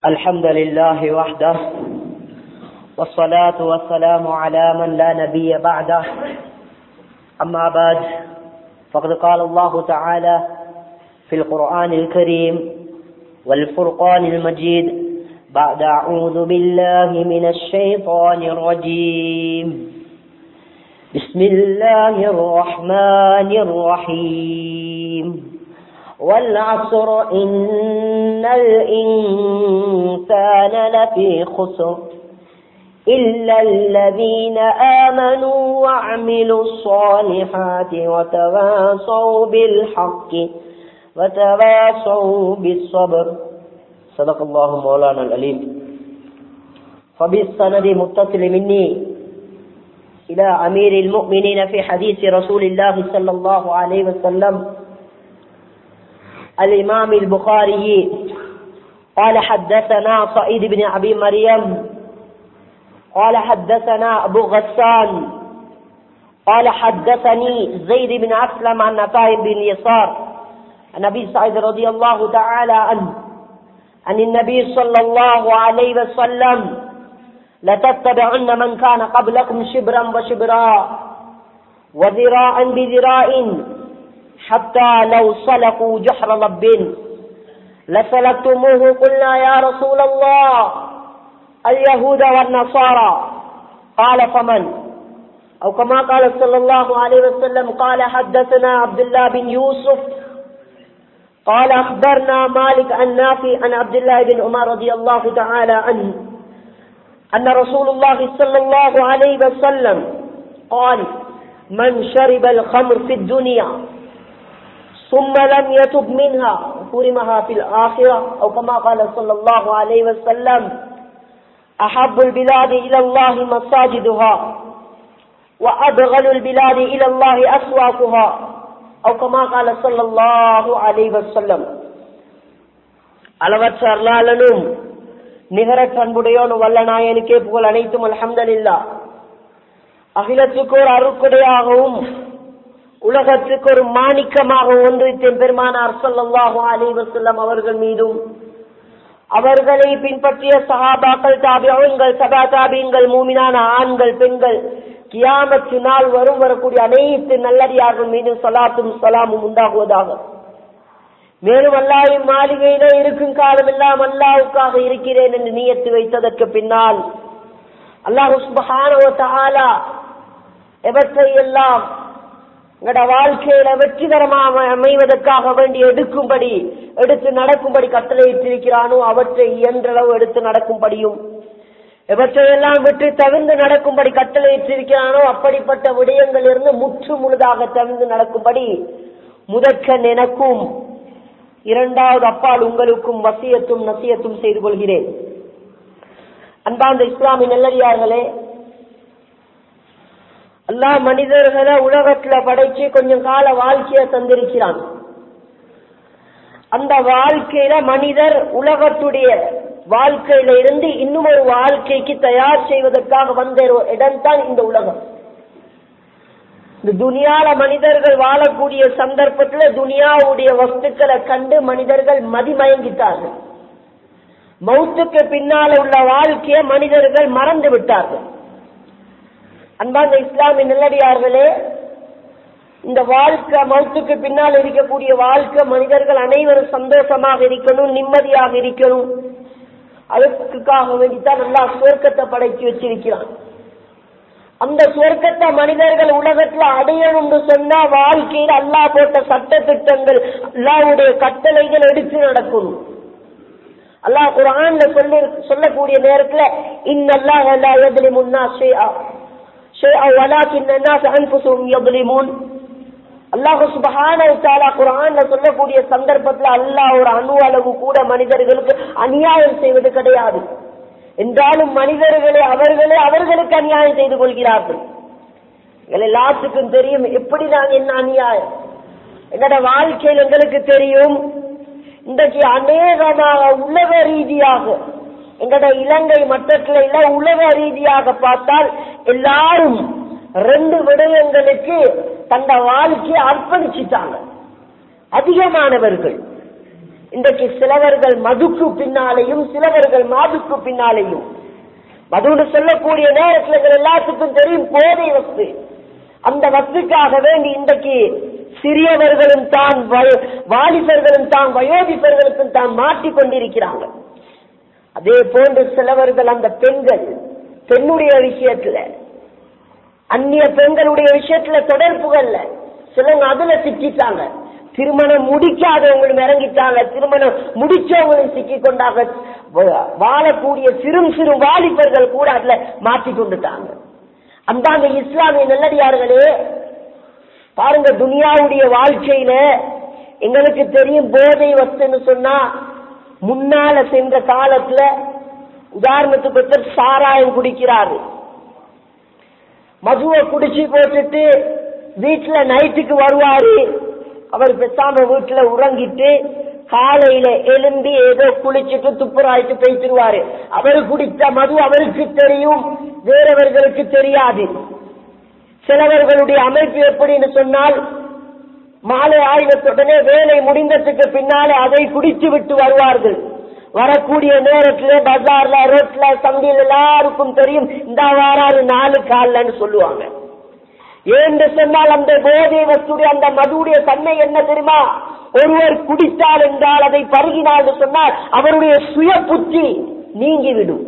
الحمد لله وحده والصلاة والسلام على من لا نبي بعده أما بعد فقد قال الله تعالى في القرآن الكريم والفرقان المجيد بعد أعوذ بالله من الشيطان الرجيم بسم الله الرحمن الرحيم والعصر إن الإنسان لفي خسر إلا الذين آمنوا وعملوا الصالحات وتواصوا بالحق وتواصوا بالصبر صدق الله مولانا العليم فبالسند متصل مني إلى أمير المؤمنين في حديث رسول الله صلى الله عليه وسلم الإمام البخاري قال حدثنا صعيد بن أبي مريم قال حدثنا أبو غسان قال حدثني زيد بن أسلم عن نفاي بن يسار النبي سعيد رضي الله تعالى عنه عن النبي صلى الله عليه وسلم لتتبعن من كان قبلكم شبرا وشبرا وذراعا بذراع حتى لو سلكوا جحر لب لسلكتموه قلنا يا رسول الله اليهود والنصارى قال فمن أو كما قال صلى الله عليه وسلم قال حدثنا عبد الله بن يوسف قال أخبرنا مالك عن نافي عن عبد الله بن عمر رضي الله تعالى عنه أن رسول الله صلى الله عليه وسلم قال من شرب الخمر في الدنيا ثم لم يتب منها حرمها في الآخرة أو كما قال صلى الله عليه وسلم أحب البلاد إلى الله مساجدها وأبغل البلاد إلى الله أسواقها أو كما قال صلى الله عليه وسلم அளவற்ற அருளாளனும் நிகரற்ற அன்புடையோன் வல்ல நாயனுக்கே புகழ் அனைத்தும் அலமதல்லா அகிலத்துக்கு ஒரு அருக்குடையாகவும் உலகத்துக்கு ஒரு மாணிக்கமாக ஒன்றித்த பெருமானார் சொல்லல்லாஹு அலி வசல்லம் அவர்கள் மீதும் அவர்களை பின்பற்றிய சகாபாக்கள் தாபியங்கள் சபா தாபியங்கள் மூமினான ஆண்கள் பெண்கள் கியாமத்து நாள் வரும் வரக்கூடிய அனைத்து நல்லடியார்கள் மீது சலாத்தும் சலாமும் உண்டாகுவதாக மேலும் அல்லாவின் மாளிகையில இருக்கும் காலம் எல்லாம் அல்லாவுக்காக இருக்கிறேன் என்று நியத்து வைத்ததற்கு பின்னால் அல்லாஹு சுபஹான எவற்றை எல்லாம் எங்களோட வாழ்க்கையில வெற்றிகரமாக அமைவதற்காக வேண்டி எடுக்கும்படி எடுத்து நடக்கும்படி கட்டளையிட்டிருக்கிறானோ அவற்றை இயன்றளவு எடுத்து நடக்கும்படியும் எவற்றையெல்லாம் விட்டு தவிர்ந்து நடக்கும்படி கட்டளையிட்டிருக்கிறானோ அப்படிப்பட்ட விடயங்கள் இருந்து முற்று முழுதாக தவிர்ந்து நடக்கும்படி முதற்கண் எனக்கும் இரண்டாவது அப்பால் உங்களுக்கும் வசியத்தும் நசியத்தும் செய்து கொள்கிறேன் அன்பாந்த இஸ்லாமின் நல்லடியார்களே எல்லா மனிதர்களை உலகத்துல படைச்சு கொஞ்சம் கால வாழ்க்கைய தந்திருக்கிறான் அந்த வாழ்க்கையில மனிதர் உலகத்துடைய வாழ்க்கையில இருந்து இன்னும் ஒரு வாழ்க்கைக்கு தயார் செய்வதற்காக வந்த இடம் தான் இந்த உலகம் இந்த துனியால மனிதர்கள் வாழக்கூடிய சந்தர்ப்பத்துல துனியாவுடைய வஸ்துக்களை கண்டு மனிதர்கள் மதிமயங்கிட்டார்கள் மௌத்துக்கு பின்னால உள்ள வாழ்க்கைய மனிதர்கள் மறந்து விட்டார்கள் அன்பாந்த இஸ்லாமிய நல்லடியார்களே இந்த வாழ்க்கை மௌத்துக்கு பின்னால் இருக்கக்கூடிய வாழ்க்கை மனிதர்கள் அனைவரும் சந்தோஷமாக இருக்கணும் நிம்மதியாக இருக்கணும் அதுக்காக வேண்டித்தான் நல்லா சுவர்க்கத்தை படைச்சு வச்சிருக்கிறான் அந்த சுவர்க்கத்தை மனிதர்கள் உலகத்துல அடையணும்னு சொன்னா வாழ்க்கையில் அல்லா போட்ட சட்ட திட்டங்கள் அல்லாவுடைய கட்டளைகள் எடுத்து நடக்கணும் அல்லாஹ் குரான்ல சொல்லி சொல்லக்கூடிய நேரத்துல இன்னல்லாஹ் லா யத்லிமுன்னா ஷைஆ ஷைஆ வலாக்கின் الناس انفسهم يظلمون அல்லாஹ் சுப்ஹானஹு தஆலா குர்ஆன்ல சொல்லக்கூடிய சந்தர்ப்பத்துல அல்லாஹ் ஒரு அணு அளவு கூட மனிதர்களுக்கு அநியாயம் செய்வது கிடையாது என்றாலும் மனிதர்களே அவர்களே அவர்களுக்கு அநியாயம் செய்து கொள்கிறார்கள் எல்லாத்துக்கும் தெரியும் எப்படி நாங்க என்ன அநியாயம் எங்களோட வாழ்க்கையில் எங்களுக்கு தெரியும் இன்றைக்கு அநேகமாக உலக ரீதியாக எங்களோட இலங்கை மட்டத்தில் இல்ல உலக ரீதியாக பார்த்தால் எல்லாரும் ரெண்டு விடயங்களுக்கு தந்த வாழ்க்கையை அர்ப்பணிச்சுட்டாங்க அதிகமானவர்கள் இன்றைக்கு சிலவர்கள் மதுக்கு பின்னாலேயும் சிலவர்கள் மாதுக்கு பின்னாலேயும் மதுன்னு சொல்லக்கூடிய நேரத்தில் எங்கள் எல்லாத்துக்கும் தெரியும் போதை வஸ்து அந்த வஸ்துக்காக வேண்டி இன்றைக்கு சிறியவர்களும் தான் வய- வாலிபர்களும் தான் வயோதிபர்களுக்கும் தான் மாட்டிக் கொண்டிருக்கிறாங்க அதே போன்று சிலவர்கள் அந்த பெண்கள் பெண்ணுடைய விஷயத்துல அந்நிய பெண்களுடைய விஷயத்துல தொடர்புகள்ல சிலவங்க அதுல சிக்கிட்டாங்க திருமணம் முடிக்காதவங்களும் இறங்கிட்டாங்க திருமணம் முடிச்சவங்களும் சிக்கி கொண்டாங்க வ- வாழக்கூடிய சிறும் சிறு வாலிபர்கள் கூட அதுல மாட்டிக் கொண்டுட்டாங்க அந்த அந்த இஸ்லாமிய நல்லடியார்களே பாருங்க துனியாவுடைய வாழ்க்கையில எங்களுக்கு தெரியும் போதை வஸ்துன்னு சொன்னா முன்னால சென்ற காலத்துல உதாரணத்துக்கு ஒருத்தர் சாராயம் குடிக்கிறாரு மதுவை குடிச்சு போட்டுட்டு வீட்டுல நைட்டுக்கு வருவாரு அவர் பேசாம வீட்டுல உறங்கிட்டு காலையில எழும்பி ஏதோ குளிச்சுட்டு துப்புராயிட்டு பேசிடுவாரு அவரு குடித்த மது அவருக்கு தெரியும் வேறவர்களுக்கு தெரியாது சிலவர்களுடைய அமைப்பு எப்படின்னு சொன்னால் மாலை ஆயுதத்துடனே வேலை முடிந்ததுக்கு பின்னாலே அதை குடித்து விட்டு வருவார்கள் வரக்கூடிய நேரத்துல பஜார்ல ரோட்ல சந்தையில் எல்லாருக்கும் தெரியும் இந்த வாராறு நாலு கால்லன்னு சொல்லுவாங்க ஏன்னு சொன்னால் அந்த போதை வஸ்துடைய அந்த மதுடைய தன்மை என்ன தெரியுமா ஒருவர் குடித்தால் என்றால் அதை பருகினார் என்று சொன்னால் அவருடைய சுய புத்தி நீங்கிவிடும்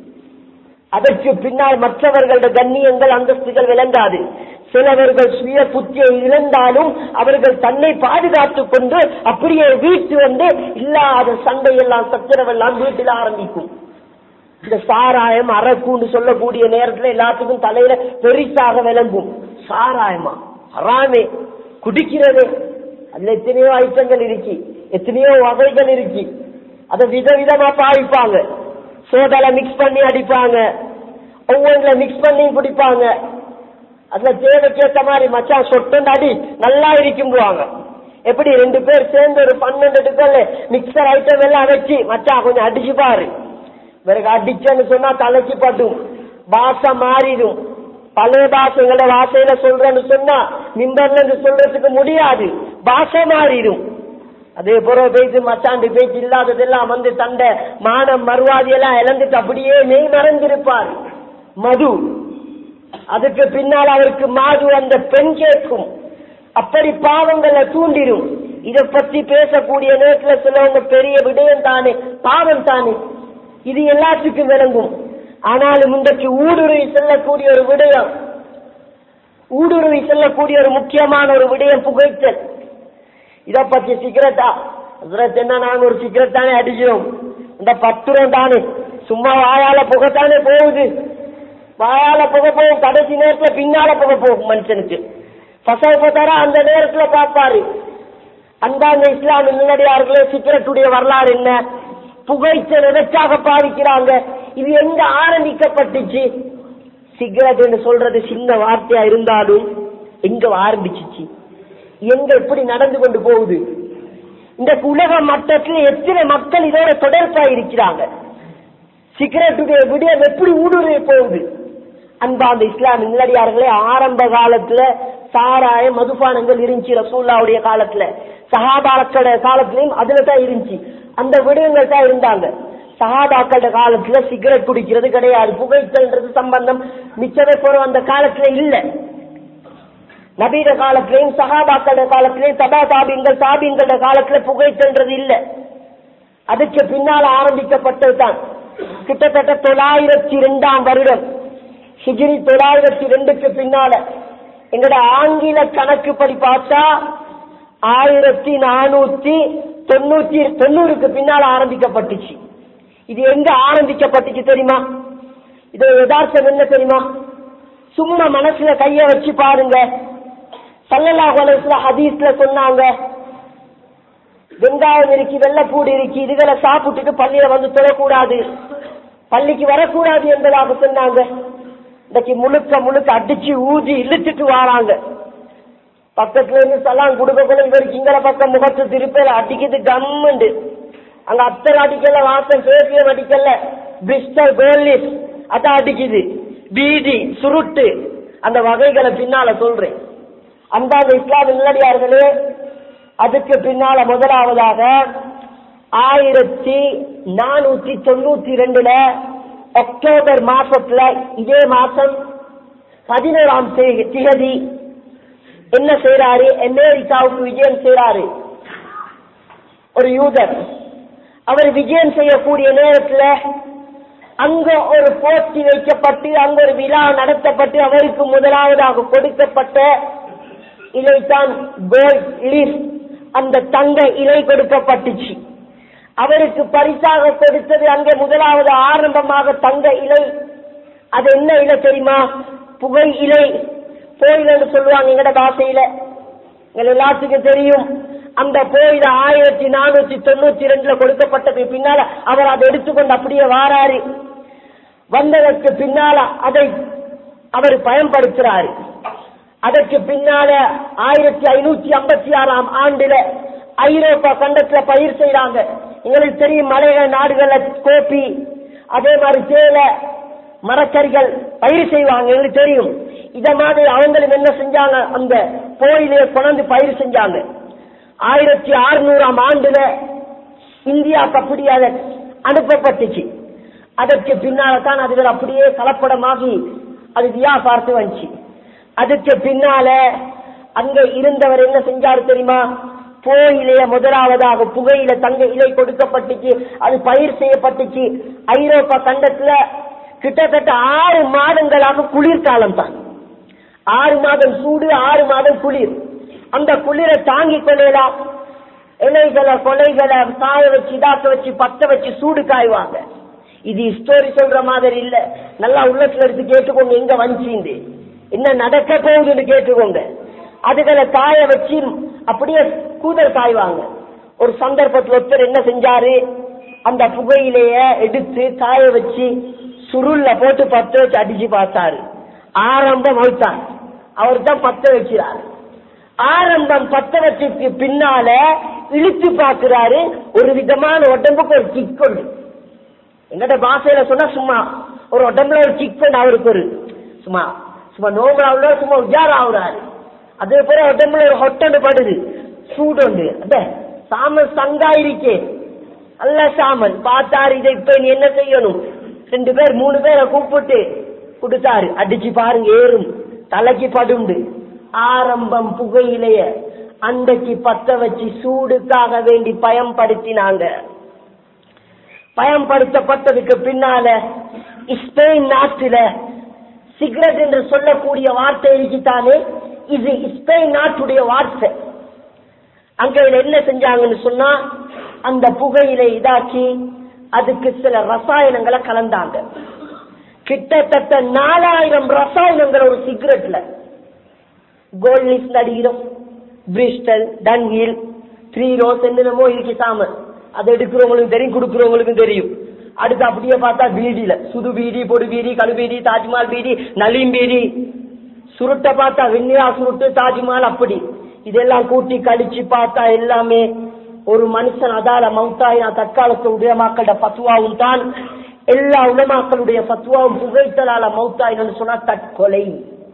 அதற்கு பின்னால் மற்றவர்களுடைய கண்ணியங்கள் அந்தஸ்துகள் விளங்காது சிலவர்கள் சுய புத்தியை இழந்தாலும் அவர்கள் தன்னை பாதுகாத்துக் கொண்டு அப்படியே வீட்டு வந்து இல்லாத சண்டையெல்லாம் சச்சரவெல்லாம் வீட்டில் ஆரம்பிக்கும் இந்த சாராயம் அரக்கூன்னு சொல்லக்கூடிய நேரத்துல எல்லாத்துக்கும் தலையில பெரிசாக விளங்கும் சாராயமா ஹராமே குடிக்கிறது அதுல எத்தனையோ ஐட்டங்கள் இருக்கு எத்தனையோ வகைகள் இருக்கு அதை விதவிதமா பாவிப்பாங்க சோடால மிக்ஸ் பண்ணி அடிப்பாங்க ஒவ்வொன்றுல மிக்ஸ் பண்ணி குடிப்பாங்க அதுல தேவைக்கேத்த மாதிரி மச்சான் சொட்டு அடி நல்லா இருக்கும்போவாங்க எப்படி ரெண்டு பேர் சேர்ந்து ஒரு பன்னெண்டு எடுக்கல மிக்சர் ஐட்டம் எல்லாம் வச்சு மச்சான் கொஞ்சம் அடிச்சு பாரு பிறகு அடிச்சேன்னு சொன்னா தலைக்கு பட்டும் பாசை மாறிடும் பழைய பாசங்களை வாசையில சொல்றேன்னு சொன்னா மிம்பர்ல இருந்து சொல்றதுக்கு முடியாது பாசை மாறிடும் அதே போல பேச்சு மச்சாண்டு பேச்சு இல்லாததெல்லாம் வந்து தண்டை மானம் மறுவாதி எல்லாம் இழந்துட்டு அப்படியே மெய் மறந்திருப்பார் மது அதுக்கு பின்னால் அவருக்கு மாது அந்த பெண் கேட்கும் அப்படி பாவங்களை தூண்டிடும் இதை பத்தி பேசக்கூடிய நேரத்துல சிலவங்க பெரிய விடயம் தானே பாவம் தானே இது எல்லாத்துக்கும் விளங்கும் ஆனாலும் இன்றைக்கு ஊடுருவி செல்லக்கூடிய ஒரு விடயம் ஊடுருவி செல்லக்கூடிய ஒரு முக்கியமான ஒரு விடயம் புகைத்தல் இத பத்தி சிகரெட்டா ஹசரத் என்ன நாங்க ஒரு சிகரெட் தானே அடிக்கிறோம் இந்த பத்துரம் தானே சும்மா வாயால புகைத்தானே போகுது வாயால புகை போகும் கடைசி நேரத்துல பின்னால புகை போகும் மனுஷனுக்கு பசங்க பார்த்தாரா அந்த நேரத்துல பார்ப்பாரு அந்தாங்க இஸ்லாம் முன்னடியார்களே சிகரெட்டுடைய வரலாறு என்ன புகைச்சல் எதற்காக பாவிக்கிறாங்க இது எங்க ஆரம்பிக்கப்பட்டுச்சு சிகரெட் சொல்றது சின்ன வார்த்தையா இருந்தாலும் எங்க ஆரம்பிச்சிச்சு எங்க எப்படி நடந்து கொண்டு போகுது இந்த உலக மட்டத்தில் எத்தனை மக்கள் இதோட தொடர்பா இருக்கிறாங்க சிகரெட்டுடைய விடயம் எப்படி ஊடுருவி போகுது அன்பா அந்த இஸ்லாம் நிலடியார்களே ஆரம்ப காலத்துல சாராய மதுபானங்கள் இருந்துச்சு ரசூல்லாவுடைய காலத்துல சஹாபாக்களோட காலத்திலயும் அதுல தான் இருந்துச்சு அந்த விடயங்கள் தான் இருந்தாங்க சஹாபாக்களோட காலத்துல சிகரெட் குடிக்கிறது கிடையாது புகைத்தல்ன்றது சம்பந்தம் மிச்சவே போற அந்த காலத்துல இல்ல நபீட காலத்திலையும் சஹாபாக்களோட காலத்திலையும் தபா தாபீன்கள் தாபீன்களோட காலத்துல புகைத்தல்ன்றது இல்ல அதுக்கு பின்னால் ஆரம்பிக்கப்பட்டது தான் கிட்டத்தட்ட தொள்ளாயிரத்தி இரண்டாம் வருடம் ஹிஜ்ரி தொள்ளாயிரத்தி ரெண்டுக்கு பின்னால எங்கட ஆங்கில கணக்குப்படி பார்த்தா ஆயிரத்தி நானூத்தி தொண்ணூத்தி தொண்ணூறுக்கு பின்னால் ஆரம்பிக்கப்பட்டுச்சு இது எங்க ஆரம்பிக்கப்பட்டுச்சு தெரியுமா இது யதார்த்தம் என்ன தெரியுமா சும்மா மனசுல கைய வச்சு பாருங்க சல்லல்லாஹு அலைஹி வஸல்லம் ஹதீஸ்ல சொன்னாங்க வெங்காயம் இருக்கு வெள்ளப்பூடு இருக்கு இதுகளை சாப்பிட்டுட்டு பள்ளியில வந்து தொழக்கூடாது பள்ளிக்கு வரக்கூடாது என்பதாக சொன்னாங்க இன்னைக்கு முழுக்க முழுக்க அடிச்சு ஊதி இழுத்துட்டு வராங்க பக்கத்துல இருந்து சலாம் கொடுக்கக்குள்ள இவருக்கு இங்கட பக்கம் முகத்து திருப்பேல அடிக்குது கம்முண்டு அங்க அத்தர் அடிக்கல வாசம் பேசியம் அடிக்கல பிஸ்டல் கோர்லிஸ் அதான் அடிக்குது பீடி சுருட்டு அந்த வகைகளை பின்னால சொல்றேன் அந்த அந்த இஸ்லாம் நிலடியார்களே அதுக்கு பின்னால முதலாவதாக ஆயிரத்தி நானூத்தி தொண்ணூத்தி ரெண்டுல அக்டோபர் மாசத்துல இதே மாசம் பதினோராம் தே- திகதி என்ன செய்யறாரு அமெரிக்காவுக்கு விஜயம் செய்யறாரு ஒரு யூதர் அவர் விஜயம் செய்யக்கூடிய நேரத்துல அங்க ஒரு போட்டி வைக்கப்பட்டு அங்க ஒரு விழா நடத்தப்பட்டு அவருக்கு முதலாவதாக கொடுக்கப்பட்ட இலைதான் கோல்ட் லீஃப் அந்த தங்க இலை கொடுக்கப்பட்டுச்சு அவருக்கு பரிசாக கொடுத்தது அங்கே முதலாவது ஆரம்பமாக தங்க இலை அது என்ன இலை தெரியுமா புகை இலை கோயில்னு சொல்லுவாங்க எங்கட பாஷையில எங்க எல்லாத்துக்கும் தெரியும் அந்த கோயில ஆயிரத்தி நானூத்தி தொண்ணூத்தி ரெண்டுல கொடுக்கப்பட்டது பின்னால அவர் அதை எடுத்துக்கொண்டு அப்படியே வாராரு வந்ததற்கு பின்னால அதை அவர் பயன்படுத்துறாரு அதற்கு பின்னால ஆயிரத்தி ஐநூத்தி ஐம்பத்தி ஆறாம் ஆண்டுல ஐரோப்பா கண்டத்துல பயிர் செய்யறாங்க எங்களுக்கு தெரியும் மலைய நாடுகள்ல கோப்பி அதே மாதிரி தேயிலை மரக்கறிகள் பயிர் செய்வாங்க எங்களுக்கு தெரியும் இத மாதிரி அவங்களும் என்ன செஞ்சாங்க அந்த கோயிலே கொண்டு பயிர் செஞ்சாங்க ஆயிரத்தி அறுநூறாம் ஆண்டுல இந்தியாவுக்கு அப்படி அதை அனுப்பப்பட்டுச்சு அதற்கு பின்னால தான் அதுகள் அப்படியே கலப்படமாகி அது வியாபாரத்து வந்துச்சு அதுக்கு பின்னால அங்க இருந்தவர் என்ன செஞ்சாரு தெரியுமா புகையிலைய முதலாவதாக புகையில தங்க இலை கொடுக்கப்பட்டுச்சு அது பயிர் செய்யப்பட்டுச்சு ஐரோப்பா கண்டத்துல கிட்டத்தட்ட ஆறு மாதங்களாக குளிர்காலம் தான் ஆறு மாதம் சூடு ஆறு மாதம் குளிர் அந்த குளிரை தாங்கிக் கொள்ளலாம் இலைகளை கொலைகளை காய வச்சு இதாக்க வச்சு பத்த வச்சு சூடு காய்வாங்க இது ஸ்டோரி சொல்ற மாதிரி இல்ல நல்லா உள்ளத்துல எடுத்து கேட்டுக்கோங்க எங்க வந்துச்சு என்ன நடக்க போகுதுன்னு கேட்டுக்கோங்க அதுகளை காய வச்சு அப்படியே கூதல் காய்வாங்க ஒரு சந்தர்ப்பத்தில் ஒருத்தர் என்ன செஞ்சாரு அந்த புகையிலைய எடுத்து காய வச்சு சுருள்ல போட்டு பத்த வச்சு அடிச்சு பார்த்தாரு ஆரம்பம் வைத்தான் அவர் தான் பத்த வைக்கிறாரு ஆரம்பம் பத்த வச்சதுக்கு பின்னால இழுத்து பார்க்கிறாரு ஒரு விதமான உடம்புக்கு ஒரு கிக் உண்டு எங்கிட்ட பாஷையில சொன்னா சும்மா ஒரு உடம்புல ஒரு கிக் உண்டு அவருக்கு ஒரு சும்மா சும்மா நோம்புல சும்மா உஜார் ஆகுறாரு அதே போல உடம்புல ஒரு ஹொட்டண்டு படுது சூடு உண்டு அத சாமல் சங்காயிருக்கே அல்ல சாமல் பார்த்தாரு இதை இப்ப நீ என்ன செய்யணும் ரெண்டு பேர் மூணு பேரை கூப்பிட்டு கொடுத்தாரு அடிச்சு பாருங்க ஏறும் தலைக்கு படுண்டு ஆரம்பம் புகையிலைய அன்றைக்கு பத்த வச்சு சூடுக்காக வேண்டி பயன்படுத்தினாங்க பயன்படுத்தப்பட்டதுக்கு பின்னால ஸ்பெயின் நாட்டுல சிகரெட் என்று சொல்லக்கூடிய வார்த்தை இருக்குத்தானே இது ஸ்பெயின் நாட்டுடைய வார்த்தை அங்க இதுல என்ன செஞ்சாங்கன்னு சொன்னா அந்த புகையிலை இதாக்கி அதுக்கு சில ரசாயனங்களை கலந்தாங்க கிட்டத்தட்ட நாலாயிரம் ரசாயனங்கள் ஒரு சிகரெட்ல கோல்ட்லிஸ் அடிக்கிறோம் பிரிஸ்டல் டன்ஹில் த்ரீ ரோஸ் என்னென்னமோ இருக்கு சாமன் அதை எடுக்கிறவங்களுக்கு தெரியும் கொடுக்கிறவங்களுக்கும் தெரியும் அடுத்து அப்படியே பார்த்தா பீடியில சுது பீடி பொடு பீடி கழு பீடி தாஜ்மஹால் பீடி நலீம் பீடி சுருட்டை பார்த்தா வெண்ணிலா சுருட்டு தாஜ்மஹால் அப்படி இதெல்லாம் கூட்டி கழிச்சு பார்த்தா எல்லாமே ஒரு மனுஷன் அதால மௌத்தாயினா தற்காலத்து உடையமாக்களோட பத்துவாவும் தான் எல்லா உலமாக்களுடைய பத்துவாவும் புகைத்தலால மௌத்தாயினு சொன்னா தற்கொலை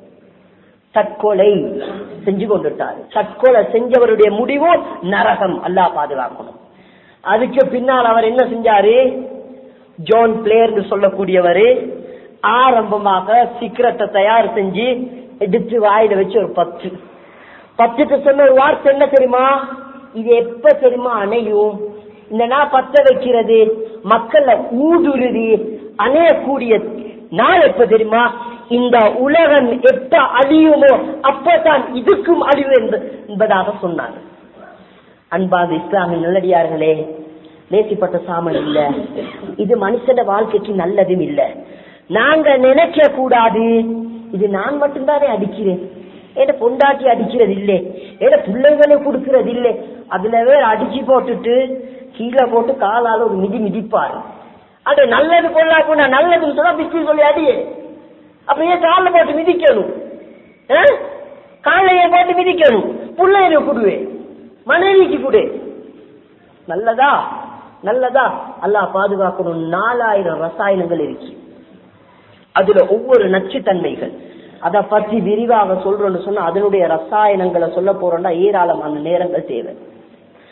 தற்கொலை செஞ்சு கொண்டுட்டாரு தற்கொலை செஞ்சவருடைய முடிவோ நரகம் அல்லாஹ் பாதுகாக்கணும் அதுக்கு பின்னால் அவர் என்ன செஞ்சாரு ஜோன் பிளேயர் சொல்லக்கூடியவர் ஆரம்பமாக சிக்கரத்தை தயார் செஞ்சு எடுத்து வாயில வச்சு ஒரு பத்து பத்துட்டு சொன்ன ஒரு வார்த்தை என்ன தெரியுமா இது எப்ப தெரியுமா அணையும் இந்த நான் பத்த வைக்கிறது மக்கள்ல ஊடுருதி அணையக்கூடிய நாள் எப்ப தெரியுமா இந்த உலகம் எப்ப அழியுமோ அப்பதான் இதுக்கும் அழிவு என்ப- என்பதாக சொன்னார் அன்பாத இஸ்லாமின் நல்லடியார்களே நேசிப்பட்ட சாமல் இல்ல இது மனுஷன வாழ்க்கைக்கு நல்லதும் இல்ல நாங்க நினைக்க கூடாது இது நான் மட்டும்தானே அடிக்கிறேன் ஏட பொண்டாட்டி அடிக்கிறது இல்லை ஏட பிள்ளைகளை கொடுக்கிறது இல்லை அதுல வேற அடிச்சு போட்டுட்டு கீழே போட்டு காலால ஒரு மிதி மிதிப்பாரு அது நல்லது பொல்லா போனா நல்லதுன்னு சொன்னா பிஸ்கி சொல்லி அடியே அப்படியே காலில் போட்டு மிதிக்கணும் ஆ? காலையை போட்டு மிதிக்கணும் பிள்ளைகளை கொடுவே மனைவிக்கு கொடு நல்லதா நல்லதா அல்லாஹ் பாதுகாக்கணும் நாலாயிரம் ரசாயனங்கள் இருக்கு அதுல ஒவ்வொரு நச்சுத்தன்மைகள் அத பத்தி விரிவாக சொல்றோம்னு சொன்னா அதனுடைய ரசாயனங்களை சொல்ல போறோம்னா ஏராளமான நேரங்கள் தேவை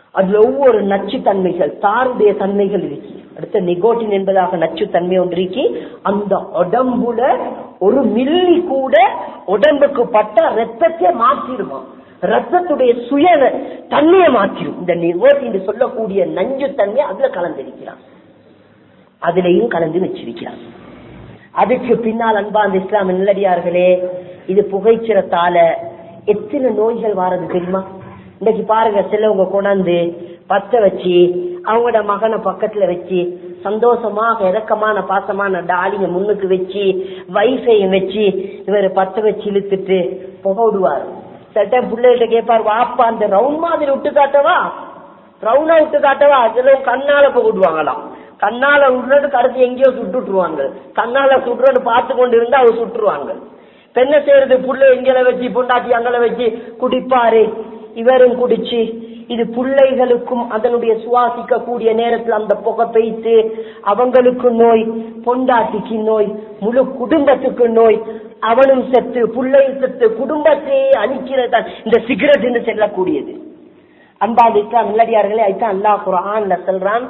அதுல ஒவ்வொரு நச்சு தன்மைகள் தாருடைய தன்மைகள் இருக்கு அடுத்த நிகோட்டின் என்பதாக நச்சு தன்மை ஒன்று இருக்கு அந்த உடம்புல ஒரு மில்லி கூட உடம்புக்கு பட்ட ரத்தத்தை மாற்றிடுமா ரத்தத்துடைய சுய தன்மையை மாற்றிடும் இந்த நிகோட்டின் சொல்லக்கூடிய நஞ்சு தன்மை அதுல கலந்திருக்கிறான் அதுலயும் கலந்து வச்சிருக்கிறான் அதுக்கு பின்னால் அன்பாந்த இஸ்லாம் நல்லடியார்களே இது புகைச்சிரத்தால எத்தனை நோய்கள் வாரது தெரியுமா இன்னைக்கு பாருங்க சிலவங்க கொண்டாந்து பத்த வச்சு அவங்களோட மகனை பக்கத்துல வச்சு சந்தோஷமாக இறக்கமான பாசமான டாலிங்க முன்னுக்கு வச்சு வைஃபையும் வச்சு இவர் பத்த வச்சு இழுத்துட்டு புகை விடுவார் சில டைம் பிள்ளைகிட்ட கேட்பார் வாப்பா அந்த ரவுண்ட் மாதிரி விட்டு காட்டவா ரவுண்டா விட்டு காட்டவா அதுல கண்ணால புகை விடுவாங்களாம் கண்ணால விடுறது கடைசி எங்கேயோ சுட்டுட்டுருவாங்க கண்ணால சுடுறன்னு பார்த்து கொண்டு இருந்தா அவர் சுட்டுருவாங்க பெண்ணை செய்யறது புள்ள எங்களை வச்சு பொண்டாட்டி அங்களை வச்சு குடிப்பாரு இவரும் குடிச்சு இது பிள்ளைகளுக்கும் அதனுடைய சுவாசிக்க கூடிய நேரத்தில் அந்த புகை பெய்த்து அவங்களுக்கு நோய் பொண்டாட்டிக்கு நோய் முழு குடும்பத்துக்கு நோய் அவனும் செத்து பிள்ளையும் செத்து குடும்பத்தையே அழிக்கிறதான் இந்த சிகரெட் என்று செல்லக்கூடியது அன்பாது இஸ்லாம் நல்லடியார்களே அதுதான் அல்லாஹ் குரான்ல சொல்றான்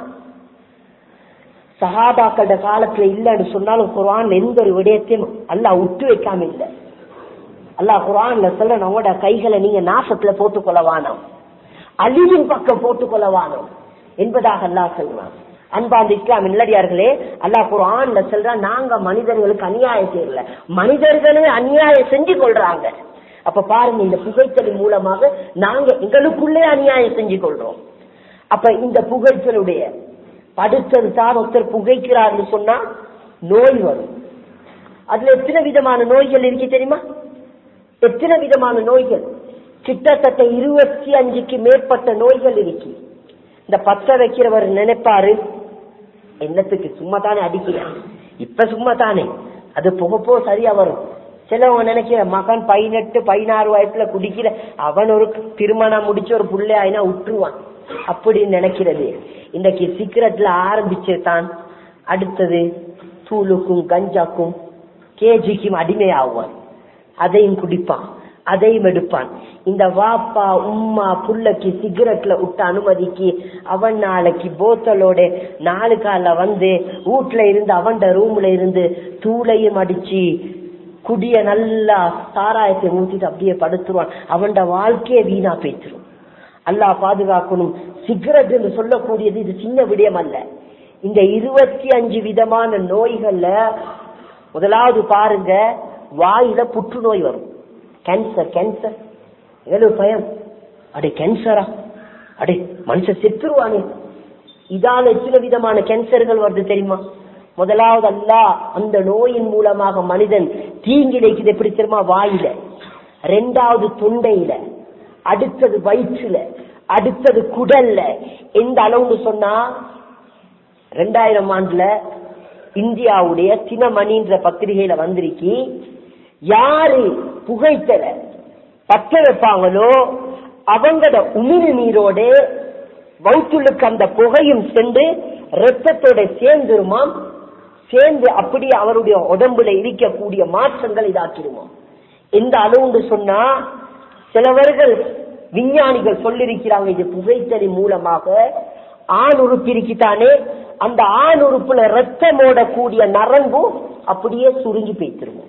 சஹாபாக்களோட காலத்துல இல்லைன்னு சொன்னாலும் குரான் எந்த ஒரு விடயத்தையும் அல்லாஹ் விட்டு வைக்காம இல்லை அல்லாஹ் குரான்ல சொல்ற நம்மளோட கைகளை நீங்க நாசத்துல போட்டுக் கொள்ளவானோம் அழிவின் பக்கம் போட்டுக் கொள்ளவானோம் என்பதாக அல்லாஹ் சொல்றான் அன்பாந்த இஸ்லாம் இல்லடியார்களே அல்லாஹ் குரான்ல சொல்றான் நாங்க மனிதர்களுக்கு அநியாயம் செய்யல மனிதர்களே அநியாயம் செஞ்சு கொள்றாங்க அப்ப பாருங்க இந்த புகைத்தலின் மூலமாக நாங்க எங்களுக்குள்ளே அநியாயம் செஞ்சு கொள்றோம் அப்ப இந்த புகைத்தலுடைய படுத்தது தான் ஒருத்தர் புகைக்கிறார்னு சொன்னா நோய் வரும் அதுல எத்தனை விதமான நோய்கள் இருக்கு தெரியுமா எத்தனை விதமான நோய்கள் கிட்டத்தட்ட இருபத்தி அஞ்சுக்கு மேற்பட்ட நோய்கள் இருக்கு இந்த பத்த வைக்கிறவர் நினைப்பாரு என்னத்துக்கு சும்மா தானே அடிக்கிறேன் இப்ப சும்மா தானே அது புகப்போ சரியா வரும் சிலவங்க நினைக்கிற மகன் பதினெட்டு பதினாறு வயசுல குடிக்கிற அவன் ஒரு திருமணம் முடிச்சு ஒரு புள்ளை ஆயினா விட்டுருவான் அப்படின்னு நினைக்கிறது இன்றைக்கு சீக்கிரட்ல ஆரம்பிச்சு தான் அடுத்தது தூளுக்கும் கஞ்சாக்கும் கேஜிக்கும் அடிமையாகுவான் அதையும் குடிப்பான் அதையும் எடுப்பான் இந்த வாப்பா உம்மா புள்ளக்கு சிகரெட்ல விட்ட அனுமதிக்கு அவன் நாளைக்கு போத்தலோட நாலு கால வந்து வீட்டுல இருந்து அவன் ரூம்ல இருந்து தூளையும் அடிச்சு குடிய நல்லா சாராயத்தை ஊத்திட்டு அப்படியே படுத்துருவான் அவன் வாழ்க்கையே வீணா பேத்துரும் அல்லாஹ் பாதுகாக்கணும் சிகரெட் என்று சொல்லக்கூடியது இது சின்ன விடயம் அல்ல இந்த இருபத்தி அஞ்சு விதமான நோய்கள்ல முதலாவது பாருங்க வாயில புற்றுநோய் வரும் கேன்சர் கேன்சர் எவ்வளவு பயம் அடே கேன்சரா அடே மனுஷன் செத்துருவானே இதால எத்தனை விதமான கேன்சர்கள் வருது தெரியுமா முதலாவது அல்ல அந்த நோயின் மூலமாக மனிதன் தீங்கிழைக்குது எப்படி தெரியுமா வாயில ரெண்டாவது தொண்டையில அடுத்தது வயிற்றுல அடுத்தது குடல்ல எந்த அளவுன்னு சொன்னா ரெண்டாயிரம் ஆண்டுல இந்தியாவுடைய தினமணின்ற பத்திரிகையில வந்திருக்கி யாரு புகைத்தல பற்ற வைப்பாங்களோ அவங்களோட உமிழ் நீரோட வயிற்றுக்கு அந்த புகையும் சென்று ரத்தத்தோட சேர்ந்துருமாம் சேர்ந்து அப்படியே அவருடைய உடம்புல இருக்கக்கூடிய மாற்றங்கள் இதாக்கிடுமாம் எந்த அளவுன்னு சொன்னா சிலவர்கள் விஞ்ஞானிகள் சொல்லிருக்கிறாங்க இது புகைத்தலின் மூலமாக ஆண் உறுப்பு இருக்கித்தானே அந்த ஆண் உறுப்புல ரத்தம் ஓடக்கூடிய நரம்பும் அப்படியே சுருங்கி போய்த்திருவோம்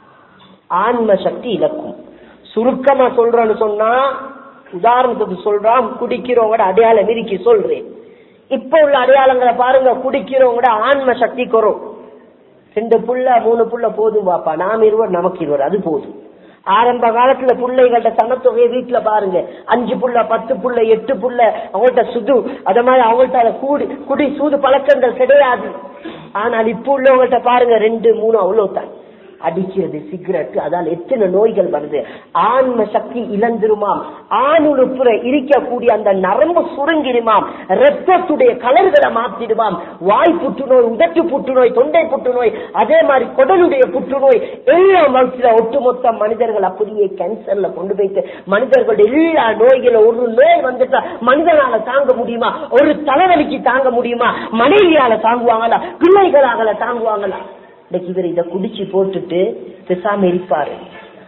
ஆன்ம சக்தி இழக்கும் சுருக்கமா சொல்றேன்னு சொன்னா உதாரணத்துக்கு சொல்றான் குடிக்கிறவங்க அடையாளம் இருக்கி சொல்றேன் இப்ப உள்ள அடையாளங்களை பாருங்க குடிக்கிறவங்க ஆன்ம சக்தி குறவும் ரெண்டு புள்ள மூணு புள்ள போதும் பாப்பா நாம் இருவர் நமக்கு இருவர் அது போதும் ஆரம்ப காலத்துல பிள்ளைகள்ட்ட சனத்தொகையை வீட்டுல பாருங்க அஞ்சு புள்ள பத்து புள்ள எட்டு புள்ள அவங்கள்ட்ட சுது அத மாதிரி அவங்கள்ட்ட கூடி குடி சூது பழக்கங்கள் கிடையாது ஆனால் இப்ப உள்ளவங்கள்ட்ட பாருங்க ரெண்டு மூணு அவ்வளவுதான் அடிக்கிறது சிகரெட் அதால் எத்தனை நோய்கள் வருது ஆன்ம சக்தி இழந்துருமாம் ஆணுறுப்புற இருக்கக்கூடிய அந்த நரம்பு சுருங்கிடுமாம் ரத்தத்துடைய கலர்களை மாத்திடுமாம் வாய் புற்றுநோய் உதட்டு புற்றுநோய் தொண்டை புற்றுநோய் அதே மாதிரி குடலுடைய புற்றுநோய் எல்லாம் வளர்ச்சியில ஒட்டுமொத்த மனிதர்கள் அப்படியே கேன்சர்ல கொண்டு போயிட்டு மனிதர்களுடைய எல்லா நோய்களும் ஒரு நோய் வந்துட்டா மனிதனால தாங்க முடியுமா ஒரு தலைவலிக்கு தாங்க முடியுமா மனைவியால தாங்குவாங்களா பிள்ளைகளால தாங்குவாங்களா இன்னைக்கு இவர் இதை குடிச்சு போட்டுட்டு பேசாம இருப்பாரு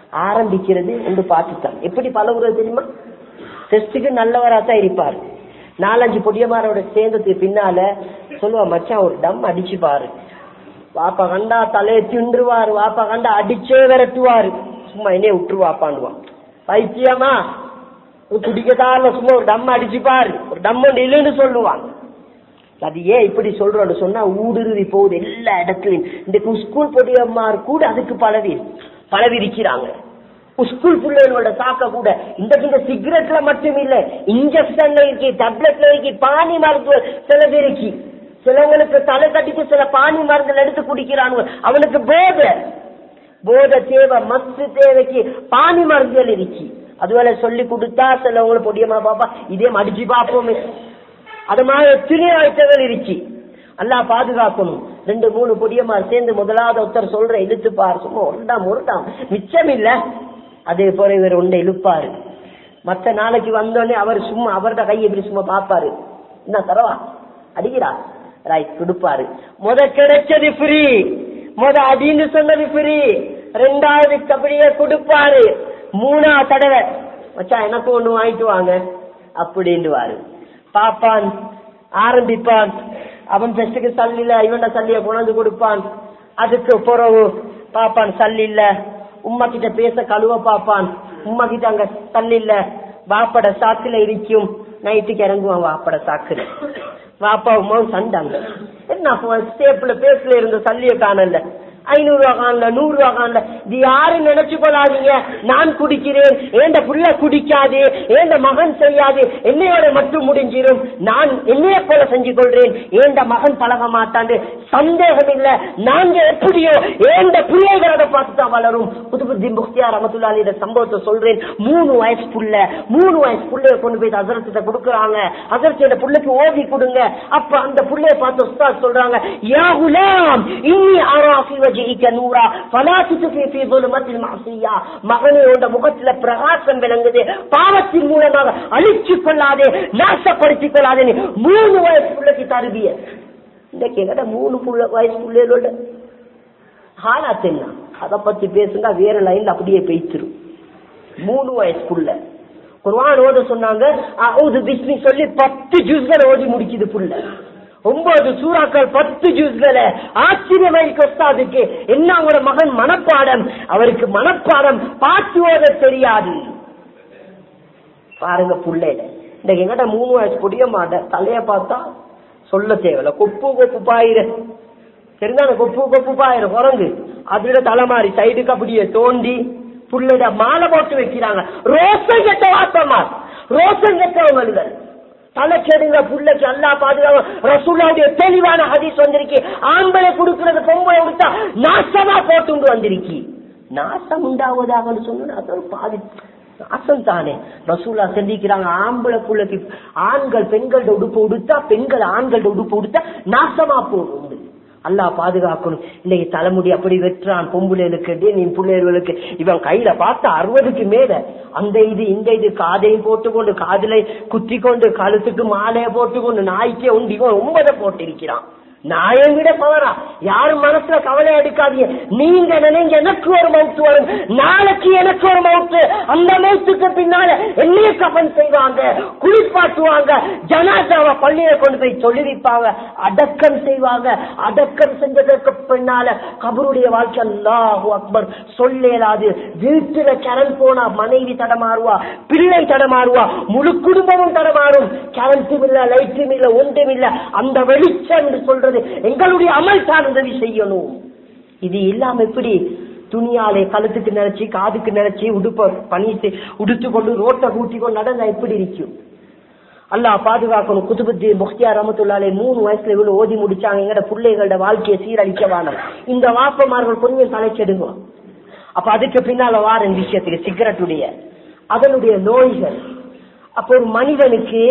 ஆரம்பிக்கிறது என்று பார்த்துட்டான் எப்படி பழகுறது தெரியுமா டெஸ்டுக்கு நல்லவரா தான் இருப்பார் நாலஞ்சு பொடியமாரோட சேர்ந்ததுக்கு பின்னால சொல்லுவா மச்சான் ஒரு டம் அடிச்சு பாரு வாப்பா கண்டா தலையை தின்றுவாரு வாப்பா கண்டா அடிச்சே விரட்டுவாரு சும்மா என்னைய விட்டுருவாப்பாண்டுவான் பைத்தியமா குடிக்கதான் சும்மா ஒரு டம் அடிச்சு பாரு ஒரு டம் இல்லைன்னு சொல்லுவாங்க அது ஏன் இப்படி சொல்றோம்னு சொன்னா ஊடுருவி போகுது எல்லா இடத்துலயும் இந்த ஸ்கூல் பொடியம்மார் கூட அதுக்கு பழவி பழவிருக்கிறாங்க ஸ்கூல் பிள்ளைகளோட தாக்க கூட இந்த இந்த சிகரெட்ல மட்டும் இல்ல இன்ஜெக்ஷன்ல இருக்கு டேப்லெட்ல இருக்கு பானி மருந்து சில பேருக்கு சிலவங்களுக்கு தலை கட்டிட்டு சில பானி மருந்துகள் எடுத்து குடிக்கிறாங்க அவனுக்கு போதை போதை தேவை மஸ்து தேவைக்கு பானி மருந்துகள் இருக்கு அதுவேளை சொல்லி கொடுத்தா சிலவங்களை பொடியமா பாப்பா இதே மடிச்சு பார்ப்போமே அது மாதிரி எத்தனையோ ஐட்டங்கள் இருச்சு அல்லா பாதுகாக்கணும் ரெண்டு மூணு பொடியமா சேர்ந்து முதலாவது ஒருத்தர் சொல்ற இழுத்து பாரு சும்மா ஒருடாம் ஒருடாம் மிச்சம் இல்ல அதே போல இவர் ஒன்றை இழுப்பாரு மத்த நாளைக்கு வந்தோடனே அவர் சும்மா அவரோட கையை இப்படி சும்மா பாப்பாரு என்ன தரவா அடிக்கிறா ரைட் கொடுப்பாரு முத கிடைச்சது ஃப்ரீ முத அடின்னு சொன்னது ஃப்ரீ ரெண்டாவது அப்படியே கொடுப்பாரு மூணாவது தடவை மச்சா எனக்கு ஒண்ணு வாங்கிட்டு வாங்க அப்படின்னுவாரு பாப்பான் ஆரம்பிப்பான் அவன் பெஸ்டுக்கு சல்லி இல்ல இவன் சல்லிய கொண்டாந்து கொடுப்பான் அதுக்கு பிறகு பாப்பான் சல்லி இல்ல உம்மா கிட்ட பேச கழுவ பாப்பான் உம்மா கிட்ட அங்க சல்லி இல்ல வாப்பட சாக்குல இருக்கும் நைட்டுக்கு இறங்குவான் வாப்பட சாக்குல வாப்பா உமாவும் சண்டாங்க என்ன ஸ்டேப்ல பேஸ்ல இருந்த சல்லிய காணல ஐநூறு ரூபா காணல நூறு ரூபா காணல இது யாரும் நினைச்சு கொள்ளாதீங்க நான் குடிக்கிறேன் ஏண்ட புள்ள குடிக்காது ஏண்ட மகன் செய்யாது என்னையோட மட்டும் முடிஞ்சிரும் நான் என்னைய போல செஞ்சு கொள்றேன் ஏண்ட மகன் பழக மாட்டாண்டு சந்தேகம் இல்ல நாங்க எப்படியோ ஏண்ட பிள்ளைகளோட பார்த்து தான் வளரும் புதுபுத்தி முக்தியார் ரமத்துல்லாலிட சம்பவத்தை சொல்றேன் மூணு வயசு புள்ள மூணு வயசு புள்ளைய கொண்டு போய் அசரத்திட்ட கொடுக்குறாங்க அசரத்தியோட புள்ளைக்கு ஓதி கொடுங்க அப்ப அந்த புள்ளைய பார்த்து உஸ்தாத் சொல்றாங்க யா குலாம் இன்னி ஆராஃபி வஜிஹிக நூரா ஃபலா துத்ஃபி ஃபீ ظுலுமத்தில் மஅசியா மகனே உண்ட முகத்துல பிரகாசம் விளங்குது பாவத்தின் மூலமாக அழிச்சு கொள்ளாதே நாசப்படுத்திக் கொள்ளாதே நீ மூணு வயசு பிள்ளைக்கு தருவிய இன்னைக்கு எங்கட மூணு புள்ள வயசு பிள்ளைகளோட ஹாலாத் என்ன அதை பத்தி பேசுங்க வேற லைன்ல அப்படியே பெய்த்திரும் மூணு வயசுக்குள்ள குர்ஆன் ஓத சொன்னாங்க அவுது பிஸ்மி சொல்லி பத்து ஜூஸ்கள் ஓதி முடிக்குது புள்ள ஒன்பது சூறாக்கள் பத்து ஜூஸ்களை ஆச்சரியமாயிருக்கு ஒஸ்தாதுக்கு என்ன அவங்களோட மகன் மனப்பாடம் அவருக்கு மனப்பாடம் பார்த்து ஓத தெரியாது பாருங்க புள்ளையில இந்த எங்கட மூணு வயசு புரிய மாட்டேன் தலைய பார்த்தா சொல்ல தேவையில்ல கொப்பு கொப்பு பாயிர சரிதான கொப்பு கொப்பு பாயிர குரங்கு அதுல தலைமாறி சைடுக்கு அப்படியே தோண்டி புள்ளைட மாலை போட்டு வைக்கிறாங்க ரோசம் கெட்ட வாசமா ரோசம் கெட்டவங்கள் தலைக்கெடுங்க புள்ளைக்கு அல்லா பாதுகாப்பு ரசூல்லாவுடைய தெளிவான ஹதீஸ் வந்திருக்கு ஆம்பளை கொடுக்கிறது பொம்பளை கொடுத்தா நாசமா போட்டு வந்திருக்கு நாசம் உண்டாவதாக சொன்னா அது ஒரு பாதி நாசம் தானே ரசூலா சிந்திக்கிறாங்க ஆம்பளை புள்ளைக்கு ஆண்கள் பெண்களோட உடுப்பு உடுத்தா பெண்கள் ஆண்களோட உடுப்பு உடுத்தா நாசமா போகும் அல்லாஹ் பாதுகாக்கணும் இன்னைக்கு தலைமுடி அப்படி வெட்டுறான் பொம்புளைகளுக்கு நீ பிள்ளைகளுக்கு இவன் கையில பார்த்தா அறுபதுக்கு மேல அந்த இது இந்த இது காதையும் போட்டுக்கொண்டு காதுல குத்தி கொண்டு கழுத்துக்கு மாலையை போட்டுக்கொண்டு நாய்க்கே உண்டு இவன் ஒன்பதை போட்டிருக்கிறான் நாயை விட பவரா யாரும் மனசுல கவலை எடுக்காதீங்க நீங்க நினைங்க எனக்கு ஒரு மவுத்து வரும் நாளைக்கு எனக்கு ஒரு மவுத்து அந்த மவுத்துக்கு பின்னால என்னைய கபன் செய்வாங்க குளிப்பாட்டுவாங்க ஜனாதாவை பள்ளியில கொண்டு போய் சொல்லி வைப்பாங்க அடக்கம் செய்வாங்க அடக்கம் செஞ்சதற்கு பின்னால கபருடைய வாழ்க்கை அல்லாஹு அக்பர் சொல்லேலாது வீட்டுல கரண்ட் போனா மனைவி தடமாறுவா பிள்ளை தடமாறுவா முழு குடும்பமும் தடமாறும் கரண்ட்டும் இல்ல லைட்டும் இல்ல ஒன்றும் இல்ல அந்த வெளிச்சம் என்று சொல்றது எங்களுடைய அமல் சார்ந்ததை செய்யணும் இது இல்லாம எப்படி துணியாலே கழுத்துக்கு நினைச்சு காதுக்கு நினைச்சு உடுப்ப பணி உடுத்து கொண்டு ரோட்டை கூட்டி கொண்டு நடந்தா எப்படி இருக்கும் அல்லாஹ் பாதுகாக்கணும் குதுபுத்தி முக்தியா ரமத்துல்லாலே மூணு வயசுல இவ்வளவு ஓதி முடிச்சாங்க எங்கட பிள்ளைகளோட வாழ்க்கையை சீரழிக்க வேணும் இந்த வாப்பமார்கள் கொஞ்சம் தலைச்செடுங்க அப்ப அதுக்கு பின்னால வார இந்த விஷயத்துக்கு சிகரெட்டுடைய அதனுடைய நோய்கள் அப்ப ஒரு மனிதனுக்கு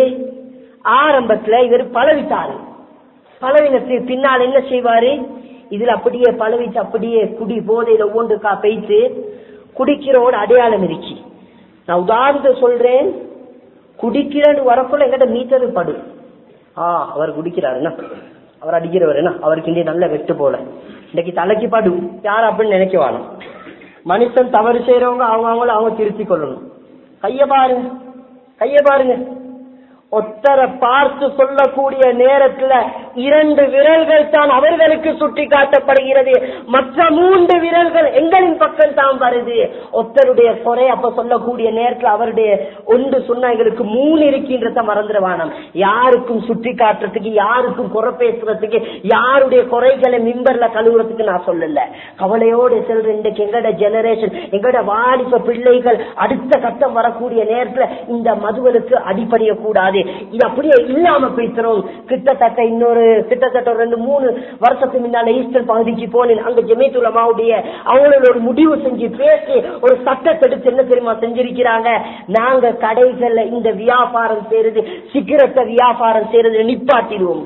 ஆரம்பத்துல இவர் பழவிட்டாரு பழவினத்துக்கு பின்னால் என்ன செய்வாரு இதுல அப்படியே பழவிச்சு அப்படியே குடி போதையில ஒவ்வொன்றுக்கா பெய்த்து குடிக்கிறோட அடையாளம் இருக்கு நான் உதாரணத்தை சொல்றேன் குடிக்கிறேன்னு வரக்குள்ள எங்கிட்ட மீட்டர் படு ஆ அவர் குடிக்கிறாருன்னா அவர் அடிக்கிறவர் என்ன அவருக்கு இங்கே நல்ல வெட்டு போல இன்னைக்கு தலைக்கு படு யார் அப்படின்னு நினைக்க வேணும் மனுஷன் தவறு செய்யறவங்க அவங்க அவங்கள அவங்க திருத்தி கொள்ளணும் கைய பாருங்க கைய பாருங்க ஒத்தரை பார்த்து சொல்லக்கூடிய நேரத்துல இரண்டு விரல்கள் தான் அவர்களுக்கு சுட்டி காட்டப்படுகிறது மற்ற மூன்று விரல்கள் எங்களின் பக்கம் தான் வருது ஒத்தருடைய குறை அப்ப சொல்லக்கூடிய நேரத்துல அவருடைய ஒன்று சொன்னா எங்களுக்கு மூணு இருக்கின்றத மறந்துடுவானம் யாருக்கும் சுட்டி காட்டுறதுக்கு யாருக்கும் குறை பேசுறதுக்கு யாருடைய குறைகளை மிம்பர்ல கழுவுறதுக்கு நான் சொல்லல கவலையோடு செல்ற இன்றைக்கு எங்கட ஜெனரேஷன் எங்கட வாலிப பிள்ளைகள் அடுத்த கட்டம் வரக்கூடிய நேரத்துல இந்த மதுவலுக்கு அடிப்படைய கூடாது இது அப்படியே இல்லாம பேசுறோம் கிட்டத்தட்ட இன்னொரு கிட்டத்தட்ட ஒரு ரெண்டு மூணு வருஷத்துக்கு முன்னால ஈஸ்டர் பகுதிக்கு போனேன் அங்க ஜெமித்துலமாவுடைய அவங்களோட ஒரு முடிவு செஞ்சு பேசி ஒரு சட்டத்தை எடுத்து என்ன தெரியுமா செஞ்சிருக்கிறாங்க நாங்க கடைகள்ல இந்த வியாபாரம் செய்யறது சிகரெட்டை வியாபாரம் செய்யறது நிப்பாட்டிடுவோம்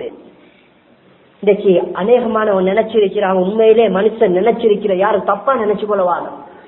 இன்னைக்கு அநேகமானவன் நினைச்சிருக்கிறாங்க உண்மையிலே மனுஷன் நினைச்சிருக்கிற யாரும் தப்பா நினைச்சு கொள்ளவாங்க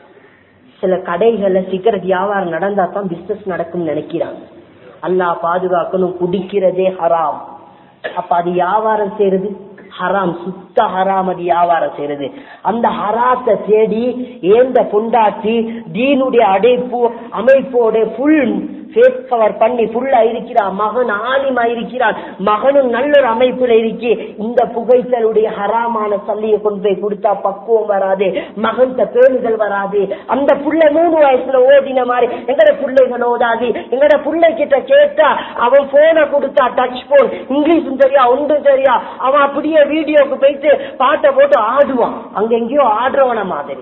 சில கடைகள்ல சிகரெட் வியாபாரம் நடந்தா தான் பிசினஸ் நடக்கும் நினைக்கிறாங்க அல்லா பாதுகாக்கணும் குடிக்கிறதே ஹராம் அப்ப அது வியாபாரம் செய்யறது ஹராம் சுத்த ஹராம் அது வியாபாரம் செய்யறது அந்த ஹராத்தை தேடி ஏந்த பொண்டாட்டி தீனுடைய அடைப்பு அமைப்போட புல் ஃபேஸ் கவர் பண்ணி ஃபுல்லா இருக்கிறான் மகன் ஆலிமா இருக்கிறான் மகனும் நல்ல ஒரு அமைப்புல இருக்கி இந்த புகைத்தலுடைய ஹராமான சல்லியை கொண்டு போய் கொடுத்தா பக்குவம் வராது மகன்கிட்ட பேணுதல் வராது அந்த புள்ள மூணு வயசுல ஓடின மாதிரி எங்கட பிள்ளைகள் ஓடாது எங்கட பிள்ளை கிட்ட கேட்டா அவன் போனை கொடுத்தா டச் போன் இங்கிலீஷும் தெரியா ஒன்றும் தெரியா அவன் அப்படியே வீடியோக்கு போயிட்டு பாட்டை போட்டு ஆடுவான் அங்க எங்கேயோ ஆடுறவன மாதிரி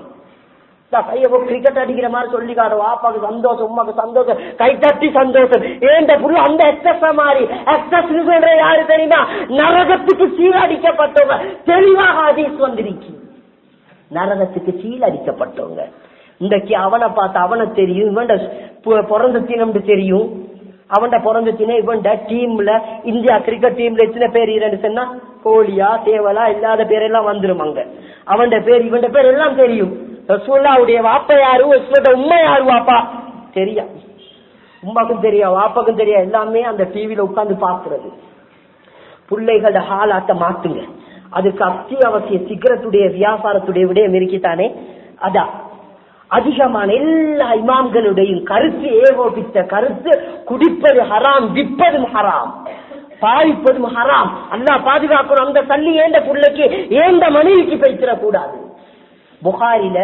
கையவோ கிரிக்கெட் அடிக்கிற மாதிரி சொல்லி காடு வாப்பாக்கு சந்தோஷம் உமாக்கு சந்தோஷம் கை தட்டி சந்தோஷம் ஏந்த புள்ள அந்த எக்ஸஸ் மாதிரி எக்ஸஸ் சொல்ற யாரு தெரியுமா நரகத்துக்கு சீரடிக்கப்பட்டவங்க தெளிவாக ஹதீஸ் வந்திருக்கு நரகத்துக்கு சீலடிக்கப்பட்டவங்க இன்றைக்கு அவனை பார்த்து அவனை தெரியும் இவன் பிறந்த தினம்னு தெரியும் அவன்ட பிறந்த தினம் இவன் டீம்ல இந்தியா கிரிக்கெட் டீம்ல எத்தனை பேர் இரண்டு சொன்னா கோழியா தேவலா இல்லாத பேரெல்லாம் வந்துரும் அங்க அவன் பேர் இவன் பேர் எல்லாம் தெரியும் ரசூல்லாவுடைய வாப்பா யாரு ரசூலோட உண்மை யாரு வாப்பா தெரியா உமாக்கும் தெரியா வாப்பாக்கும் தெரியா எல்லாமே அந்த டிவில உட்கார்ந்து பாக்குறது பிள்ளைகளோட ஹாலாட்ட மாத்துங்க அதுக்கு அத்தியாவசிய சிகரத்துடைய வியாபாரத்துடைய விடயம் இருக்கித்தானே அதான் அதிகமான எல்லா இமாம்களுடையும் கருத்து ஏகோபித்த கருத்து குடிப்பது ஹராம் விற்பதும் ஹராம் பாதிப்பதும் ஹராம் அல்லா பாதுகாக்கணும் அந்த தள்ளி ஏந்த பிள்ளைக்கு ஏந்த மனைவிக்கு பேசிடக்கூடாது புகாரில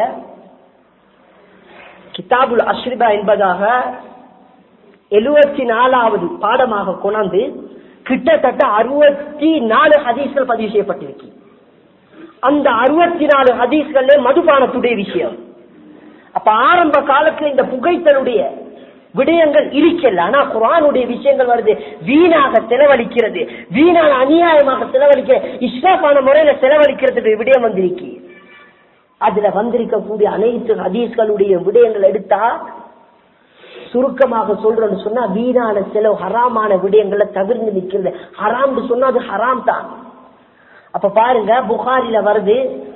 கிதாபுல் அஸ்ரிபா என்பதாக எழுபத்தி நாலாவது பாடமாக கொண்டாந்து கிட்டத்தட்ட அறுபத்தி நாலு ஹதீஸ்கள் பதிவு செய்யப்பட்டிருக்கு அந்த அறுபத்தி நாலு ஹதீஸ்கள்ல மதுபானத்துடைய விஷயம் அப்ப ஆரம்ப காலத்துல இந்த புகைத்தலுடைய விடயங்கள் இருக்கல ஆனா குரானுடைய விஷயங்கள் வருது வீணாக செலவழிக்கிறது வீணான அநியாயமாக செலவழிக்கிற இஸ்லாப்பான முறையில செலவழிக்கிறதுக்கு விடயம் வந்திருக்கு அதுல வந்திருக்கக்கூடிய அனைத்து ஹதீஸ்களுடைய விடயங்கள் எடுத்தா சுருக்கமாக சொல்றேன்னு சொன்னா வீணான செலவு ஹராமான விடயங்களை தவிர்த்து நிக்கிறது ஹராம்னு சொன்னா அது ஹராம் தான் அப்ப பாருங்க புகாரில வருது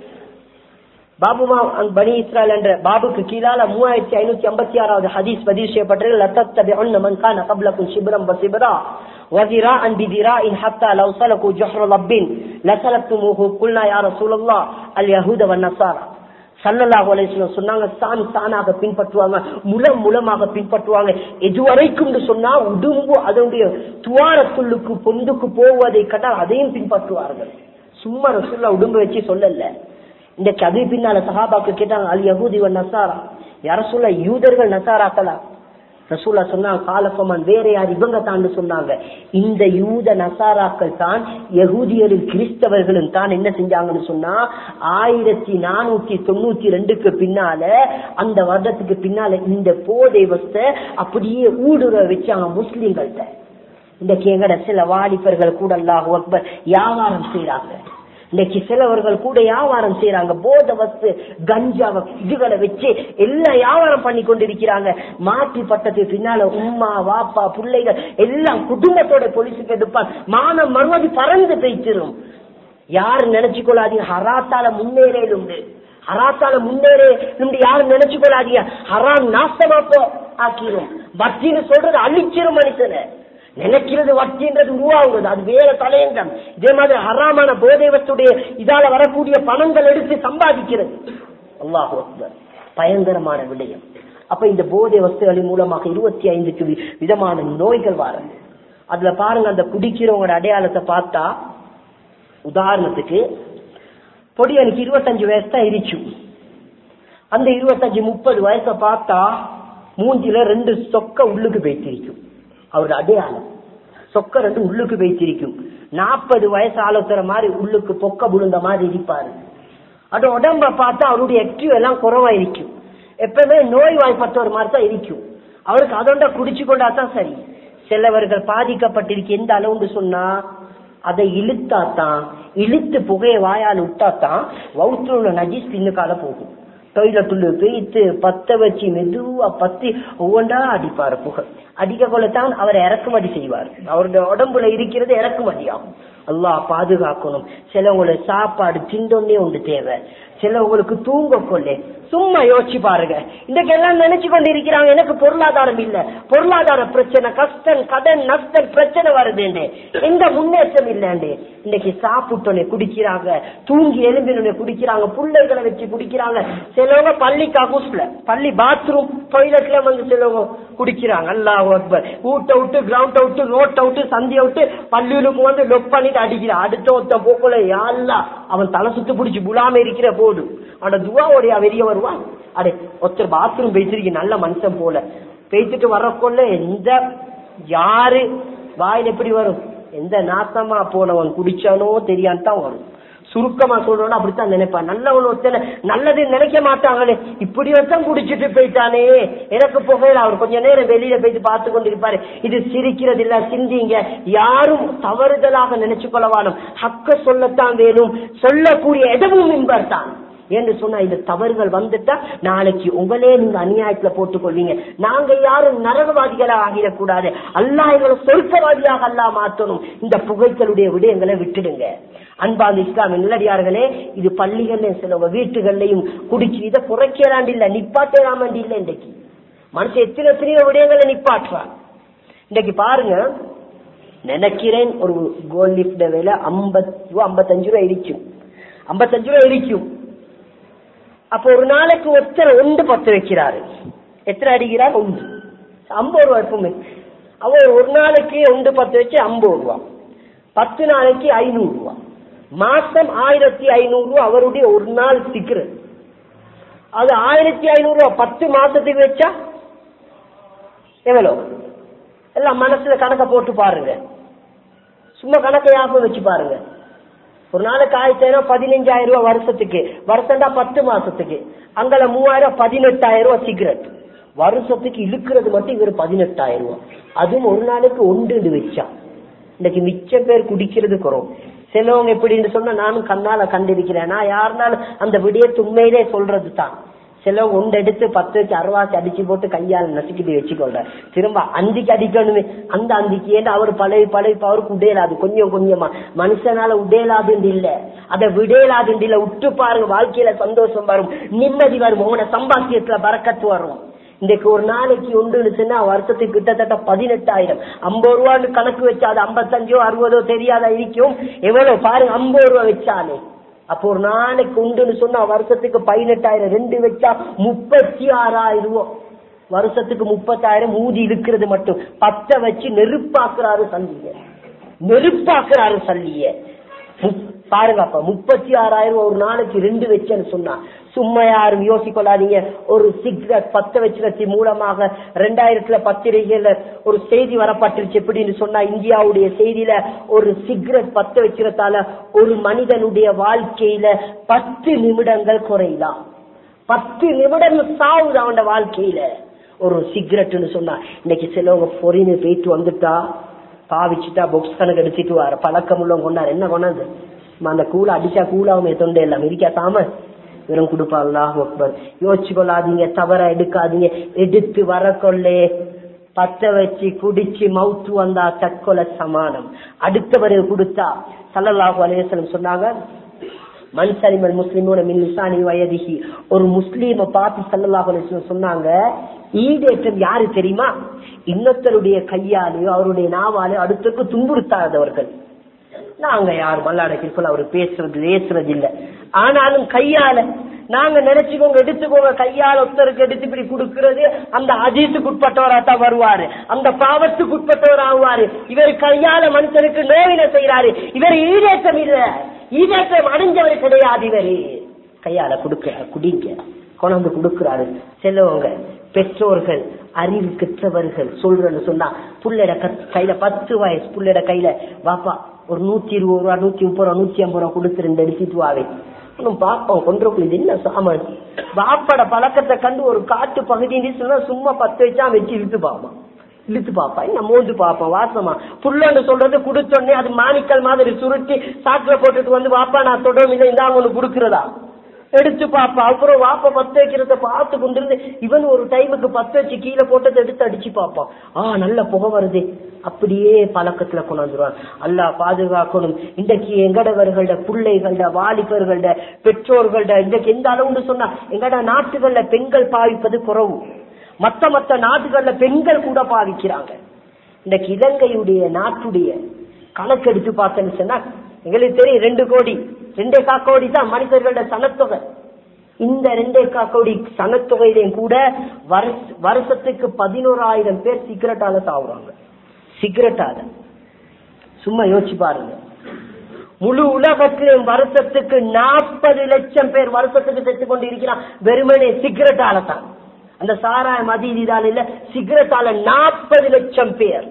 பாபுமா பனி இஸ்ராயல் என்ற பாபுக்கு கீழால மூவாயிரத்தி ஐநூத்தி ஐம்பத்தி ஆறாவது ஹதீஸ் பதிவு செய்யப்பட்டது லத்தத்தபிஉன்ன மன் கான கப்லக்கும் ஷிப்ரம் வசிப்ரா وذراعا بذراع حتى لو سلكوا جحر لب لسلكتموه قلنا يا رسول الله اليهود والنصارى சல்லல்லாஹு அலைஹிஸ்ஸலாம் சொன்னாங்க தான் தானாக பின்பற்றுவாங்க முலம் மூலமாக பின்பற்றுவாங்க எதுவரைக்கும் சொன்னா உடும்பு அதனுடைய துவாரத்துள்ளுக்கு பொந்துக்கு போவதை கண்டால் அதையும் பின்பற்றுவார்கள் சும்மா ரசூல்லா உடும்பு வச்சு சொல்லல இந்த கதை பின்னால சஹாபாக்கு கேட்டாங்க அல் யகூதி வ நசாரா யார சொல்ல யூதர்கள் நசாராக்களா ரசூல்லா சொன்னாங்க காலப்பமன் வேற யார் இவங்க தான் சொன்னாங்க இந்த யூத நசாராக்கள் தான் யகூதியரில் கிறிஸ்தவர்களும் தான் என்ன செஞ்சாங்கன்னு சொன்னா ஆயிரத்தி நானூத்தி தொண்ணூத்தி ரெண்டுக்கு பின்னால அந்த வருடத்துக்கு பின்னால இந்த போதை வஸ்த அப்படியே ஊடுருவ வச்சாங்க முஸ்லிம்கள்ட்ட இன்றைக்கு எங்கட சில வாலிபர்கள் கூட அல்லாஹ் அக்பர் வியாபாரம் செய்யறாங்க இன்னைக்கு சிலவர்கள் கூட வியாபாரம் செய்யறாங்க போத வஸ்து கஞ்சாவை இதுகளை வச்சு எல்லாம் வியாபாரம் பண்ணி கொண்டிருக்கிறாங்க மாற்றி பட்டத்துக்கு பின்னால உம்மா வாப்பா பிள்ளைகள் எல்லாம் குடும்பத்தோட போலீஸுக்கு எடுப்பான் மானம் மறுபடி பறந்து பேச்சிரும் யாரு நினைச்சு கொள்ளாதீங்க ஹராத்தால முன்னேறேன் உண்டு ஹராத்தால முன்னேறே யாரும் நினைச்சு கொள்ளாதீங்க ஹராம் நாசமா போ ஆக்கிரும் வட்டின்னு சொல்றது அழிச்சிரும் மனுஷனை நினைக்கிறது வட்டின்றது உருவாகுது அது வேற தலையங்கம் இதே மாதிரி ஹராமான போதை வஸ்துடைய இதால வரக்கூடிய பணங்கள் எடுத்து சம்பாதிக்கிறது அல்லாஹு அக்பர் பயங்கரமான விடயம் அப்ப இந்த போதை வஸ்துகளின் மூலமாக இருபத்தி ஐந்துக்கு விதமான நோய்கள் வாரது அதுல பாருங்க அந்த குடிக்கிறவங்களோட அடையாளத்தை பார்த்தா உதாரணத்துக்கு பொடி எனக்கு இருபத்தஞ்சு வயசு தான் இருக்கும் அந்த இருபத்தஞ்சு முப்பது வயசை பார்த்தா மூஞ்சில ரெண்டு சொக்க உள்ளுக்கு வைத்திருக்கும் அவரோட அடையாளம் சொக்க ரெண்டு உள்ளுக்கு வைத்திருக்கும் நாற்பது வயசு ஆலோசனை மாதிரி உள்ளுக்கு பொக்க விழுந்த மாதிரி இருப்பாரு அது உடம்ப பார்த்தா அவருடைய ஆக்டிவ் எல்லாம் குறைவா இருக்கும் எப்பவுமே நோய் வாய்ப்பட்ட ஒரு மாதிரி தான் இருக்கும் அவருக்கு அதோட குடிச்சு கொண்டா தான் சரி சிலவர்கள் பாதிக்கப்பட்டிருக்கு எந்த அளவுன்னு சொன்னா அதை இழுத்தாத்தான் இழுத்து புகையை வாயால் விட்டாத்தான் வவுத்துல உள்ள நஜிஸ் பின்னுக்கால போகும் டொய்லெட்டுள்ள பேய்த்து பத்த வச்சு மெதுவா பத்தி ஒவ்வொன்றா அடிப்பாரு புகை அடிக்க கொள்ளத்தான் அவர் இறக்குமதி செய்வார் அவருடைய உடம்புல இருக்கிறது இறக்குமதியாகும் அல்லாஹ் பாதுகாக்கணும் சிலவங்களுக்கு சாப்பாடு திண்டொன்னே ஒன்று தேவை சிலவங்களுக்கு தூங்க கொள்ளே சும்மா யோசிச்சு பாருங்க இன்னைக்கு எல்லாம் நினைச்சு கொண்டு இருக்கிறாங்க எனக்கு பொருளாதாரம் இல்ல பொருளாதார பிரச்சனை கஷ்டம் கடன் நஷ்டம் பிரச்சனை வருதுண்டு எந்த முன்னேற்றம் இல்லண்டு இன்னைக்கு சாப்பிட்டோன்னே குடிக்கிறாங்க தூங்கி எழும்பினோடனே குடிக்கிறாங்க பிள்ளைகளை வச்சு குடிக்கிறாங்க சிலவங்க பள்ளி கக்கூஸ்ல பள்ளி பாத்ரூம் டாய்லெட்ல வந்து சிலவங்க குடிக்கிறாங்க அல்லாஹ் அக்பர் வீட்டை விட்டு கிரவுண்ட் விட்டு ரோட்டை விட்டு சந்தியை விட்டு பள்ளியிலுக்கு வந்து லொக் பண்ணிட்டு அடிக்கிறான் அடுத்த ஒருத்த போக்குல யாழ்லா அவன் தலை சுத்து பிடிச்சி புலாம இருக்கிற போடு அவனோட துவாவுடைய வெளியே வருவான் அடே ஒருத்தர் பாத்ரூம் பேசிருக்கு நல்ல மனுஷன் போல பேசிட்டு வரக்குள்ள எந்த யாரு வாயில் எப்படி வரும் எந்த நாசமா போனவன் குடிச்சானோ தெரியான்னு தான் வரும் சுருக்கமா சொல்றோம்னா அப்படித்தான் நினைப்பான் நல்லவன் ஒருத்தன நல்லது நினைக்க மாட்டாங்களே இப்படி வச்சம் குடிச்சிட்டு போயிட்டானே எனக்கு புகையில அவர் கொஞ்ச நேரம் வெளியில போயிட்டு பார்த்து கொண்டிருப்பாரு இது சிரிக்கிறது இல்ல சிந்திங்க யாரும் தவறுதலாக நினைச்சு கொள்ளவானும் ஹக்க சொல்லத்தான் வேணும் சொல்லக்கூடிய இடமும் மின்பர் தான் என்று சொன்னா இந்த தவறுகள் வந்துட்டா நாளைக்கு உங்களே நீங்க அநியாயத்துல போட்டுக் கொள்வீங்க நாங்க யாரும் நரகவாதிகளா ஆகிடக்கூடாது அல்லா எங்களை சொர்க்கவாதியாக அல்லா மாத்தணும் இந்த புகைகளுடைய விடயங்களை விட்டுடுங்க அன்பாந்த இஸ்லாமிய நிலடியார்களே இது பள்ளிகள்ல சில வீட்டுகள்லையும் குடிச்சு இதை குறைக்கிறாண்டு இல்ல நிப்பாட்டலாமண்டி இல்ல இன்றைக்கு மனுஷன் எத்தனை எத்தனையோ விடயங்களை நிப்பாட்டுறான் இன்னைக்கு பாருங்க நினைக்கிறேன் ஒரு கோல்ட் லிப்ட விலை ஐம்பது ரூபா ஐம்பத்தஞ்சு ரூபா இருக்கும் ஐம்பத்தஞ்சு ரூபா இருக்கும் அப்ப ஒரு நாளைக்கு ஒருத்தர் ஒன்று பத்து வைக்கிறாரு எத்தனை அடிக்கிறார் ஒன்று ஐம்பது ரூபா எப்பவுமே அவர் ஒரு நாளைக்கு ஒன்று பத்து வச்சு ஐம்பது ரூபா பத்து நாளைக்கு ஐநூறு ரூபா மாசம் ஆயிரத்தி ஐநூறு ரூபா அவருடைய ஒரு நாள் சிக்கரு அது ஆயிரத்தி ஐநூறு ரூபா பத்து மாசத்துக்கு வச்சா எவ்வளவு எல்லாம் மனசுல கணக்க போட்டு பாருங்க சும்மா கணக்க ஞாபகம் வச்சு பாருங்க ஒரு நாளைக்கு ஆயிரத்தி ஐநூறு பதினஞ்சாயிரம் ரூபாய் வருஷத்துக்கு வருஷம்டா பத்து மாசத்துக்கு அங்கல மூவாயிரம் பதினெட்டாயிரம் ரூபாய் சிகரெட் வருஷத்துக்கு இழுக்கிறது மட்டும் இவர் பதினெட்டாயிரம் ரூபாய் அதுவும் ஒரு நாளைக்கு ஒன்று வச்சா இன்னைக்கு மிச்ச பேர் குடிக்கிறது குறவும் சிலவங்க எப்படின்னு சொன்னா நானும் கண்ணால கண்டிருக்கிறேன் நான் யாருனாலும் அந்த விடியத்து உண்மையிலே சொல்றது தான் சிலவங்க ஒன்று எடுத்து பத்து வச்சு அறுவாசி அடிச்சு போட்டு கையால் நசுக்கிட்டு வச்சுக்கொள்ற திரும்ப அந்திக்கு அடிக்கணுமே அந்த அந்திக்கு ஏன்னா அவர் பழைய பழைய அவருக்கு உடையலாது கொஞ்சம் கொஞ்சமா மனுஷனால உடையலாதுன்னு இல்ல அதை விடையலாதுன்னு இல்ல விட்டு பாருங்க வாழ்க்கையில சந்தோஷம் வரும் நிம்மதி வரும் உங்களோட சம்பாத்தியத்துல பறக்கத்து வரும் இன்றைக்கு ஒரு நாளைக்கு ஒன்றுச்சுன்னா வருஷத்துக்கு கிட்டத்தட்ட பதினெட்டாயிரம் ஐம்பது ரூபான்னு கணக்கு வச்சா அது ஐம்பத்தஞ்சோ அறுபதோ தெரியாத இருக்கும் எவ்வளவு பாருங்க ஐம்பது ரூபா வச்சாலே அப்போ ஒரு நாளைக்கு உண்டுன்னு சொன்னா வருஷத்துக்கு பதினெட்டாயிரம் ரெண்டு வச்சா முப்பத்தி ஆறாயிரம் ரூபா வருஷத்துக்கு முப்பத்தாயிரம் ஊதி இழுக்கிறது மட்டும் பத்த வச்சு நெருப்பாக்குறாரு சல்லிய நெருப்பாக்குறாரு சல்லிய பாருங்க அப்ப முப்பத்தி ஆறாயிரம் ஒரு நாளைக்கு ரெண்டு வச்சேன்னு சொன்னா சும்மா யாரும் யோசிக்கொள்ளாதீங்க ஒரு சிகரெட் பத்த வச்சு மூலமாக ரெண்டாயிரத்துல பத்திரிகையில ஒரு செய்தி வரப்பட்டுருச்சு எப்படின்னு சொன்னா இந்தியாவுடைய செய்தியில ஒரு சிகரெட் பத்த வச்சுறதால ஒரு மனிதனுடைய வாழ்க்கையில பத்து நிமிடங்கள் குறையலாம் பத்து நிமிடங்கள் சாவுது அவன் வாழ்க்கையில ஒரு சிகரெட்னு சொன்னா இன்னைக்கு சிலவங்க பொறின்னு போயிட்டு வந்துட்டா பாவிச்சுட்டா பொக்ஸ் கணக்கு எடுத்துட்டு வர பழக்கம் உள்ளவங்க கொண்டாரு என்ன கொண்டாது அந்த கூலை அடிச்சா கூலாவுமே தொண்டை எல்லாம் இருக்கா சாம வெறும் கொடுப்பா அல்லாஹ் அக்பர் யோசிச்சு கொள்ளாதீங்க தவற எடுக்காதீங்க எடுத்து வர கொள்ளே பத்த வச்சு குடிச்சு மவுத்து வந்தா தற்கொலை சமானம் அடுத்தவரை கொடுத்தா சல்லல்லாஹு அலையம் சொன்னாங்க மன்சலிமல் முஸ்லிமோட மின் நிசானி வயதிகி ஒரு முஸ்லீம பார்த்து சல்லல்லாஹு அலையம் சொன்னாங்க ஈடேற்றம் யாரு தெரியுமா இன்னொருத்தருடைய கையாலேயோ அவருடைய நாவாலேயோ அடுத்தருக்கு துன்புறுத்தாதவர்கள் நாங்க யாரும் மல்லாட கிருப்பல் அவர் பேசுறது பேசுறது இல்ல ஆனாலும் கையால நாங்க நினைச்சுக்கோங்க எடுத்துக்கோங்க கையால் ஒருத்தருக்கு எடுத்து இப்படி கொடுக்கிறது அந்த அஜீத்துக்கு உட்பட்டவரா தான் வருவாரு அந்த பாவத்துக்கு உட்பட்டவர் ஆகுவாரு இவர் கையால மனுஷனுக்கு நோவினை செய்யறாரு இவர் ஈடேற்றம் இல்ல ஈடேற்றம் அடைஞ்சவர் கிடையாது இவரு கையால கொடுக்க குடிங்க கொண்டாந்து கொடுக்கிறாரு செல்லவங்க பெற்றோர்கள் அறிவு பெற்றவர்கள் சொல்றேன்னு சொன்னா புள்ளைட கத்- கையில பத்து வயசு புள்ளைட கையில வாப்பா ஒரு நூத்தி இருபது ரூபா நூத்தி முப்பது ரூபா நூத்தி ஐம்பது ரூபா கொடுத்து ரெண்டு எடுத்துட்டு வாவே இன்னும் பாப்போம் கொண்டு இது என்ன சாமான் வாப்பட பழக்கத்தை கண்டு ஒரு காட்டு பகுதி சொன்னா சும்மா பத்து வச்சா வச்சு இழுத்து பாப்பான் இழுத்து பாப்பா என்ன மோந்து பாப்போம் வாசமா புள்ளன்னு சொல்றது கொடுத்தோடனே அது மாணிக்கல் மாதிரி சுருட்டி சாக்குல போட்டுட்டு வந்து வாப்பா நான் தொடரும் இல்லை இந்தாங்க ஒண்ணு கொடுக்கறதா எடுத்து பாப்பா அப்புறம் வாப்ப பத்து வைக்கிறத பார்த்து கொண்டிருந்து இவன் ஒரு டைமுக்கு பத்து வச்சு கீழே போட்டதை எடுத்து அடிச்சு பார்ப்பான் ஆ நல்ல புகை வருது அப்படியே பழக்கத்துல கொண்டாந்துருவான் அல்லா பாதுகாக்கணும் இன்றைக்கு எங்கடவர்கள்ட பிள்ளைகள்ட வாலிபர்கள்ட பெற்றோர்கள்ட இன்றைக்கு எந்த அளவுன்னு சொன்னா எங்கட நாட்டுகள்ல பெண்கள் பாவிப்பது குறவு மத்த மத்த நாடுகள்ல பெண்கள் கூட பாவிக்கிறாங்க இன்றைக்கு இலங்கையுடைய நாட்டுடைய கணக்கெடுத்து பார்த்தேன்னு சொன்னா எங்களுக்கு தெரியும் ரெண்டு கோடி ரெண்டே கா கோடி தான் மனிதர்களோட சனத்தொகை இந்த ரெண்டே கா கோடி சனத்தொகையிலையும் கூட வருஷ- வருஷத்துக்கு பதினோராயிரம் பேர் சிகரெட்டால சாவுறாங்க சிகரெட்டால சும்மா யோசிச்சு பாருங்க முழு உலகத்திலும் வருஷத்துக்கு நாற்பது லட்சம் பேர் வருஷத்துக்கு செத்து கொண்டு இருக்கிறான் வெறுமனே சிகரெட்டால தான் அந்த சாராய மதியதால இல்ல சிகரெட்டால நாற்பது லட்சம் பேர்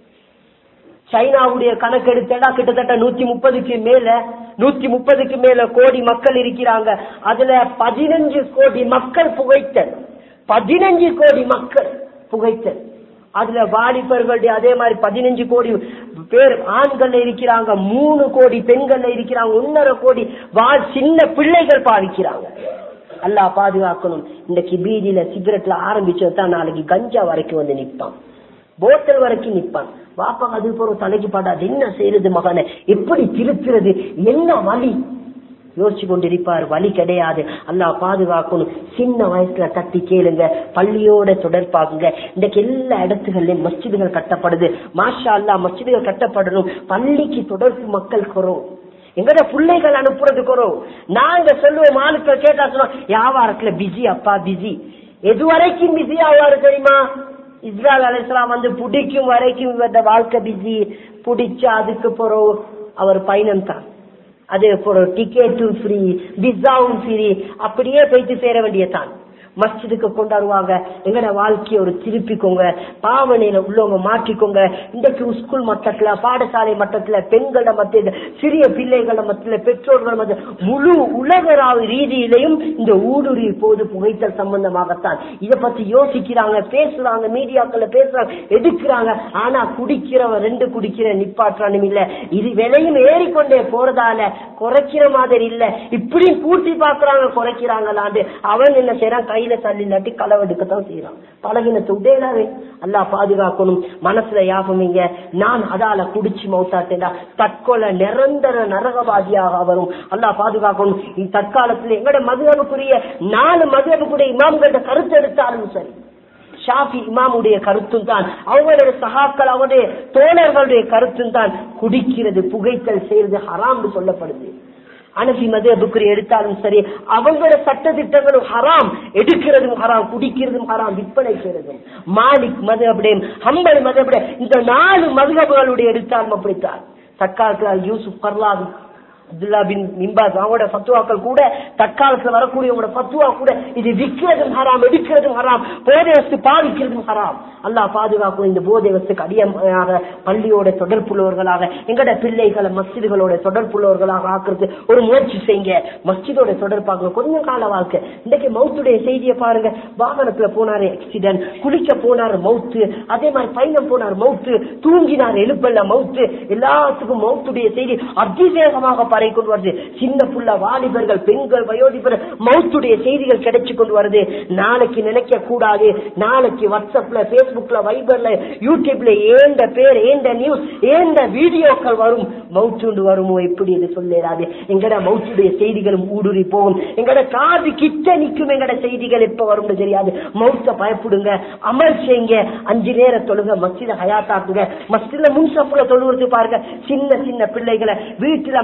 சைனாவுடைய கணக்கெடுத்தா கிட்டத்தட்ட நூத்தி முப்பதுக்கு மேல நூத்தி முப்பதுக்கு மேல கோடி மக்கள் இருக்கிறாங்க அதுல பதினஞ்சு கோடி மக்கள் புகைத்தல் பதினஞ்சு கோடி மக்கள் புகைத்தல் அதுல வாலிபர்களுடைய அதே மாதிரி பதினஞ்சு கோடி பேர் ஆண்கள் இருக்கிறாங்க மூணு கோடி பெண்கள் இருக்கிறாங்க ஒன்னரை கோடி வா- சின்ன பிள்ளைகள் பாவிக்கிறாங்க அல்லாஹ் பாதுகாக்கணும் இன்னைக்கு பீதியில சிகரெட்ல ஆரம்பிச்சது தான் நாளைக்கு கஞ்சா வரைக்கும் வந்து நிப்பான் போத்தல் வரைக்கும் நிப்பான் வாப்பா அது போற தலைக்கு படாது என்ன செய்யறது மகனை எப்படி திருத்துறது என்ன வழி யோசிச்சு கொண்டிருப்பார் வழி கிடையாது அல்லாஹ் பாதுகாக்கணும் சின்ன வயசுல தட்டி கேளுங்க பள்ளியோட தொடர்பாகுங்க இன்றைக்கு எல்லா இடத்துகள்லயும் மஸ்ஜிதுகள் கட்டப்படுது மாஷா அல்லாஹ் மஸ்ஜிதுகள் கட்டப்படணும் பள்ளிக்கு தொடர்பு மக்கள் குறவு எங்கட பிள்ளைகள் அனுப்புறது குறவு நாங்க சொல்லுவோம் ஆளுக்கள் கேட்டா சொன்னோம் வியாபாரத்துல பிஸி அப்பா பிஸி எது வரைக்கும் பிஸி ஆவாரு தெரியுமா இஸ்ரால் அலிஸ்லாம் வந்து பிடிக்கும் வரைக்கும் இவரது வாழ்க்கை பிஸி பிடிச்சா அதுக்கு பிறகு அவர் பயணம் தான் அது பிறகு டிக்கெட்டும் ஃப்ரீ விசாவும் ஃப்ரீ அப்படியே போயிட்டு சேர வேண்டியதான் மஸ்ஜிதுக்கு கொண்டாடுவாங்க எங்கட வாழ்க்கைய ஒரு திருப்பிக்கோங்க பாவனையில உள்ளவங்க மாற்றிக்கோங்க இன்றைக்கு ஸ்கூல் மட்டத்துல பாடசாலை மட்டத்துல பெண்கள மத்தியில சிறிய பிள்ளைகள மத்தியில பெற்றோர்கள் மத்திய முழு உலகராவு ரீதியிலையும் இந்த ஊடுருவி போது புகைத்தல் சம்பந்தமாகத்தான் இத பத்தி யோசிக்கிறாங்க பேசுறாங்க மீடியாக்கள்ல பேசுறாங்க எடுக்கிறாங்க ஆனா குடிக்கிறவன் ரெண்டு குடிக்கிற நிப்பாற்றானும் இல்ல இது விலையும் ஏறிக்கொண்டே போறதால குறைக்கிற மாதிரி இல்ல இப்படியும் கூட்டி பாக்குறாங்க குறைக்கிறாங்களாண்டு அவன் என்ன செய்யறான் கையில தள்ளி இல்லாட்டி களவெடுக்கத்தான் செய்யறான் பழகினத்தை உடையலாவே அல்லா பாதுகாக்கணும் மனசுல யாபமிங்க நான் அதால குடிச்சு மௌத்தாட்டேடா தற்கொலை நிரந்தர நரகவாதியாக வரும் அல்லா பாதுகாக்கணும் இந்த தற்காலத்துல எங்கட மதுரவுக்குரிய நாலு மதுரவுக்குரிய இமாம்கிட்ட கருத்து எடுத்தாலும் சரி ஷாஃபி இமாமுடைய கருத்தும் தான் அவங்களுடைய சகாக்கள் அவருடைய தோழர்களுடைய கருத்தும் தான் குடிக்கிறது புகைத்தல் செய்யறது ஹராம்னு சொல்லப்படுது அனபி மதுபுக்குரி எடுத்தாலும் சரி அவங்களோட சட்ட திட்டங்களும் ஹராம் எடுக்கிறதும் ஹராம் குடிக்கிறதும் ஹராம் விற்பனை செய்யறதும் மாலிக் மது அப்படியே ஹம்பல் மது அப்படியே இந்த நாலு மதுகபுகளுடைய எடுத்தாலும் அப்படித்தான் தற்காலத்தில் யூசுப் கர்லாவி அப்துல்லா பின் மிம்பாஸ் அவங்களோட பத்துவாக்கள் கூட தற்காலத்துல வரக்கூடியவங்களோட பத்துவா கூட இது விற்கிறதும் ஹராம் எடுக்கிறதும் ஹராம் போதை வஸ்து பாவிக்கிறதும் ஹராம் அல்லாஹ் பாதுகாக்கும் இந்த போதை வஸ்துக்கு அடியமாக பள்ளியோட தொடர்புள்ளவர்களாக எங்கட பிள்ளைகளை மஸ்ஜிதுகளோட தொடர்புள்ளவர்களாக ஆக்குறது ஒரு முயற்சி செய்யுங்க மஸ்ஜிதோட தொடர்பாக கொஞ்சம் கால வாழ்க்கை இன்றைக்கு மவுத்துடைய செய்தியை பாருங்க வாகனத்துல போனாரு ஆக்சிடென்ட் குளிக்க போனாரு மவுத்து அதே மாதிரி பயணம் போனார் மவுத்து தூங்கினார் எழுப்பல்ல மவுத்து எல்லாத்துக்கும் மவுத்துடைய செய்தி அதிவேகமாக பறை கொண்டு வருது சின்ன புள்ள வாலிபர்கள் பெண்கள் வயோதிபர் மவுத்துடைய செய்திகள் கிடைச்சு கொண்டு வருது நாளைக்கு நினைக்க கூடாது நாளைக்கு வாட்ஸ்அப்ல பேஸ்புக்ல வைபர்ல யூடியூப்ல ஏண்ட பேர் ஏண்ட நியூஸ் ஏண்ட வீடியோக்கள் வரும் மவுத்துண்டு வருமோ எப்படி இது சொல்லிடாது எங்கட மவுத்துடைய செய்திகளும் ஊடுருவி போகும் எங்கட காது கிட்ட நிக்கும் எங்கட செய்திகள் எப்ப வரும்னு தெரியாது மவுத்த பயப்படுங்க அமல் செய்யுங்க அஞ்சு நேர தொழுங்க மஸ்ஜித ஹயாத்தாக்குங்க மஸ்ஜித முன்சப்புல தொழுவது பாருங்க சின்ன சின்ன பிள்ளைகளை வீட்டுல மகரிபுக்கு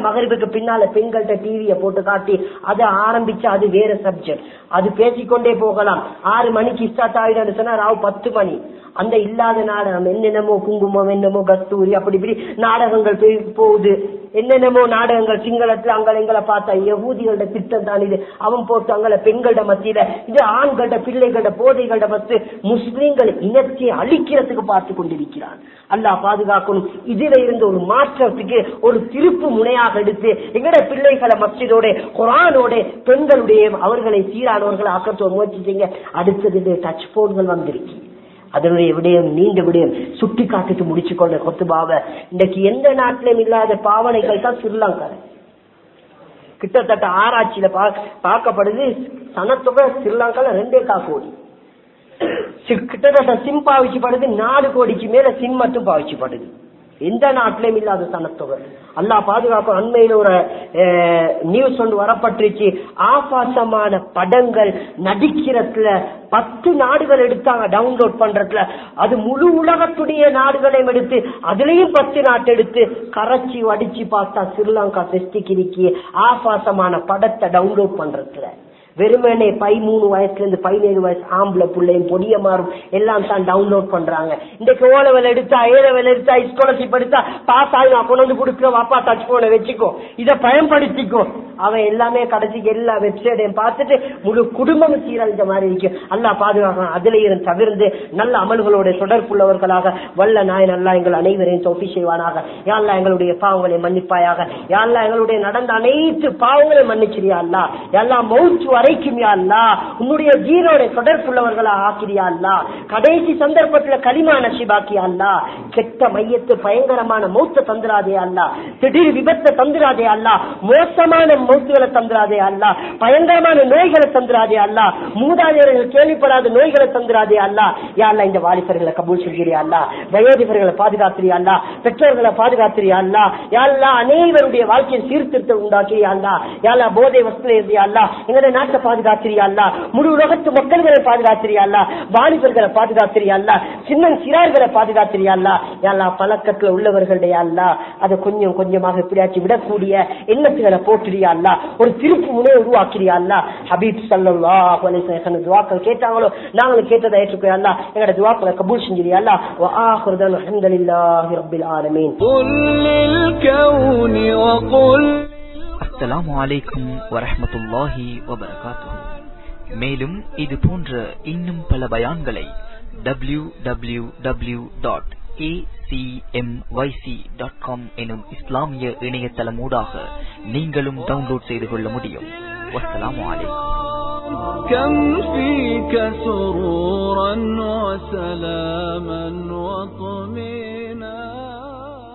அதுக்கு பின்னால பெண்கள்கிட்ட டிவியை போட்டு காட்டி அதை ஆரம்பிச்சு அது வேற சப்ஜெக்ட் அது பேசிக்கொண்டே போகலாம் ஆறு மணிக்கு ஸ்டார்ட் ஆகிடும் சொன்னா ராவு பத்து மணி அந்த இல்லாத நாடகம் என்னென்னமோ குங்குமம் என்னமோ கஸ்தூரி அப்படி இப்படி நாடகங்கள் போய் போகுது என்னென்னமோ நாடகங்கள் சிங்களத்துல அங்க எங்களை பார்த்தா யகூதிகளோட திட்டம் தான் இது அவன் போட்டு அங்கள பெண்களோட மத்தியில இது ஆண்களோட பிள்ளைகளோட போதைகளோட மத்து முஸ்லிம்கள் இனத்தை அழிக்கிறதுக்கு பார்த்து கொண்டிருக்கிறான் அல்லாஹ் பாதுகாக்கணும் இதுல இருந்து ஒரு மாற்றத்துக்கு ஒரு திருப்பு முனையாக எடுத்து எங்கட பிள்ளைகளை மஸ்ஜிதோட குரானோட பெண்களுடைய அவர்களை சீரானவர்களை ஆக்கத்தோ முயற்சி செய்யுங்க அடுத்தது டச் போன்கள் வந்திருக்கு அதனுடைய விடயம் நீண்ட விடயம் சுட்டி காட்டிட்டு முடிச்சு கொண்ட கொத்துபாவ இன்னைக்கு எந்த நாட்டிலும் இல்லாத பாவனைகள் தான் ஸ்ரீலங்கா கிட்டத்தட்ட ஆராய்ச்சியில பார்க்கப்படுது சனத்தொகை ஸ்ரீலங்கால ரெண்டே கா கோடி கிட்டத்தட்ட சிம் பாவிச்சுப்படுது நாலு கோடிக்கு மேல சிம் மட்டும் பாவிச்சுப்படுது எந்த நாட்டிலும் இல்லாத சனத்தொகை அல்லா பாதுகாப்பு அண்மையில ஒரு நியூஸ் ஒன்று வரப்பட்டுருச்சு ஆபாசமான படங்கள் நடிக்கிறதுல பத்து நாடுகள் எடுத்தாங்க டவுன்லோட் பண்றதுல அது முழு உலகத்துடைய நாடுகளையும் எடுத்து அதுலயும் பத்து நாட்டு எடுத்து கரைச்சி வடிச்சு பார்த்தா ஸ்ரீலங்கா செஸ்டிக்கு ஆபாசமான படத்தை டவுன்லோட் பண்றதுல வெறுமனே பதிமூணு வயசுல இருந்து பதினேழு வயசு ஆம்பளை பிள்ளையும் பொடிய மாறும் எல்லாம் தான் டவுன்லோட் பண்றாங்க இன்றைக்கு ஓலவல் எடுத்தா ஏலவல் எடுத்தா ஸ்காலர்ஷிப் எடுத்தா பாஸ் ஆகி நான் கொண்டு வந்து கொடுக்குற வாப்பா டச் போன வச்சுக்கோ இதை பயன்படுத்திக்கோ அவன் எல்லாமே கடைசிக்கு எல்லா வெப்சைட்டையும் பார்த்துட்டு முழு குடும்பம் சீரழிஞ்ச மாதிரி இருக்கு அல்லா பாதுகாக்கணும் அதுல இருந்து தவிர்த்து நல்ல அமல்களோட தொடர்புள்ளவர்களாக வல்ல நாய் நல்லா எங்கள் அனைவரையும் தொப்பி செய்வானாக யாழ்லா எங்களுடைய பாவங்களை மன்னிப்பாயாக யாழ்லா எங்களுடைய நடந்த அனைத்து பாவங்களையும் மன்னிச்சிரியா அல்லா எல்லா மௌச்சு வரைக்கும் யாழ்லா உன்னுடைய ஜீரோட தொடர்புள்ளவர்களா ஆக்கிரியா அல்லா கடைசி சந்தர்ப்பத்துல களிமா நசிபாக்கியா அல்லா கெட்ட மையத்து பயங்கரமான மௌத்த தந்துராதே அல்லா திடீர் விபத்தை தந்துராதே அல்லா மோசமான மௌத்துகளை தந்துராதே அல்லா பயங்கரமான நோய்களை தந்துராதே அல்லா மூதாதையர்கள் கேள்விப்படாத நோய்களை தந்துராதே அல்லா யாழ்லா இந்த வாலிபர்களை கபூல் செய்கிறியா அல்லா வயோதிபர்களை பாதுகாத்திரியா அல்லா பெற்றோர்களை பாதுகாத்திரியா அல்லா யாழ்லா அனைவருடைய வாழ்க்கையில் சீர்திருத்தம் உண்டாக்கிறியா அல்லா யாழ்லா போதை வசதியில் இருந்தியா அல்லா எங்களுடைய நாட்டை பாதுகாத்திரியா அல்லா முழு உலகத்து மக்கள்களை பாதுகாத்திரியா அல்லா வாலிபர்களை பாதுகாத்திரியா அல்லா சின்ன சிறார்களை பாதுகாத்திரியா அல்லா யாழ்லா பழக்கத்துல உள்ளவர்களுடைய அல்லா அதை கொஞ்சம் கொஞ்சமாக எப்படியாச்சும் விடக்கூடிய எண்ணத்துகளை போட்டுறியா அல்லா ஒரு திருப்பு முனையை உருவாக்கிறியா அல்லா ஹபீப் சல்லா துவாக்கள் கேட்டாங்களோ நாங்களும் கேட்டதை ஏற்றுக்கிறோம் அல்லா எங்களோட துவாக்களை கபூல் செஞ்சிரியா அல்லா وآخر ذا الحمد لله رب العالمين قل للكون وقل அஸ்ஸலாமு அலைக்கும் வரஹ்மத்துல்லாஹி வபரகாத்துஹு மேலும் இது போன்ற இன்னும் பல பயான்களை W W W dot dot com எனும் இஸ்லாமிய இணையதளமூடாக நீங்களும் டவுன்லோட் செய்து கொள்ள முடியும் வஸ்ஸலாமு அலைக்கும் كم فيك سرورا وسلاما وطمئنا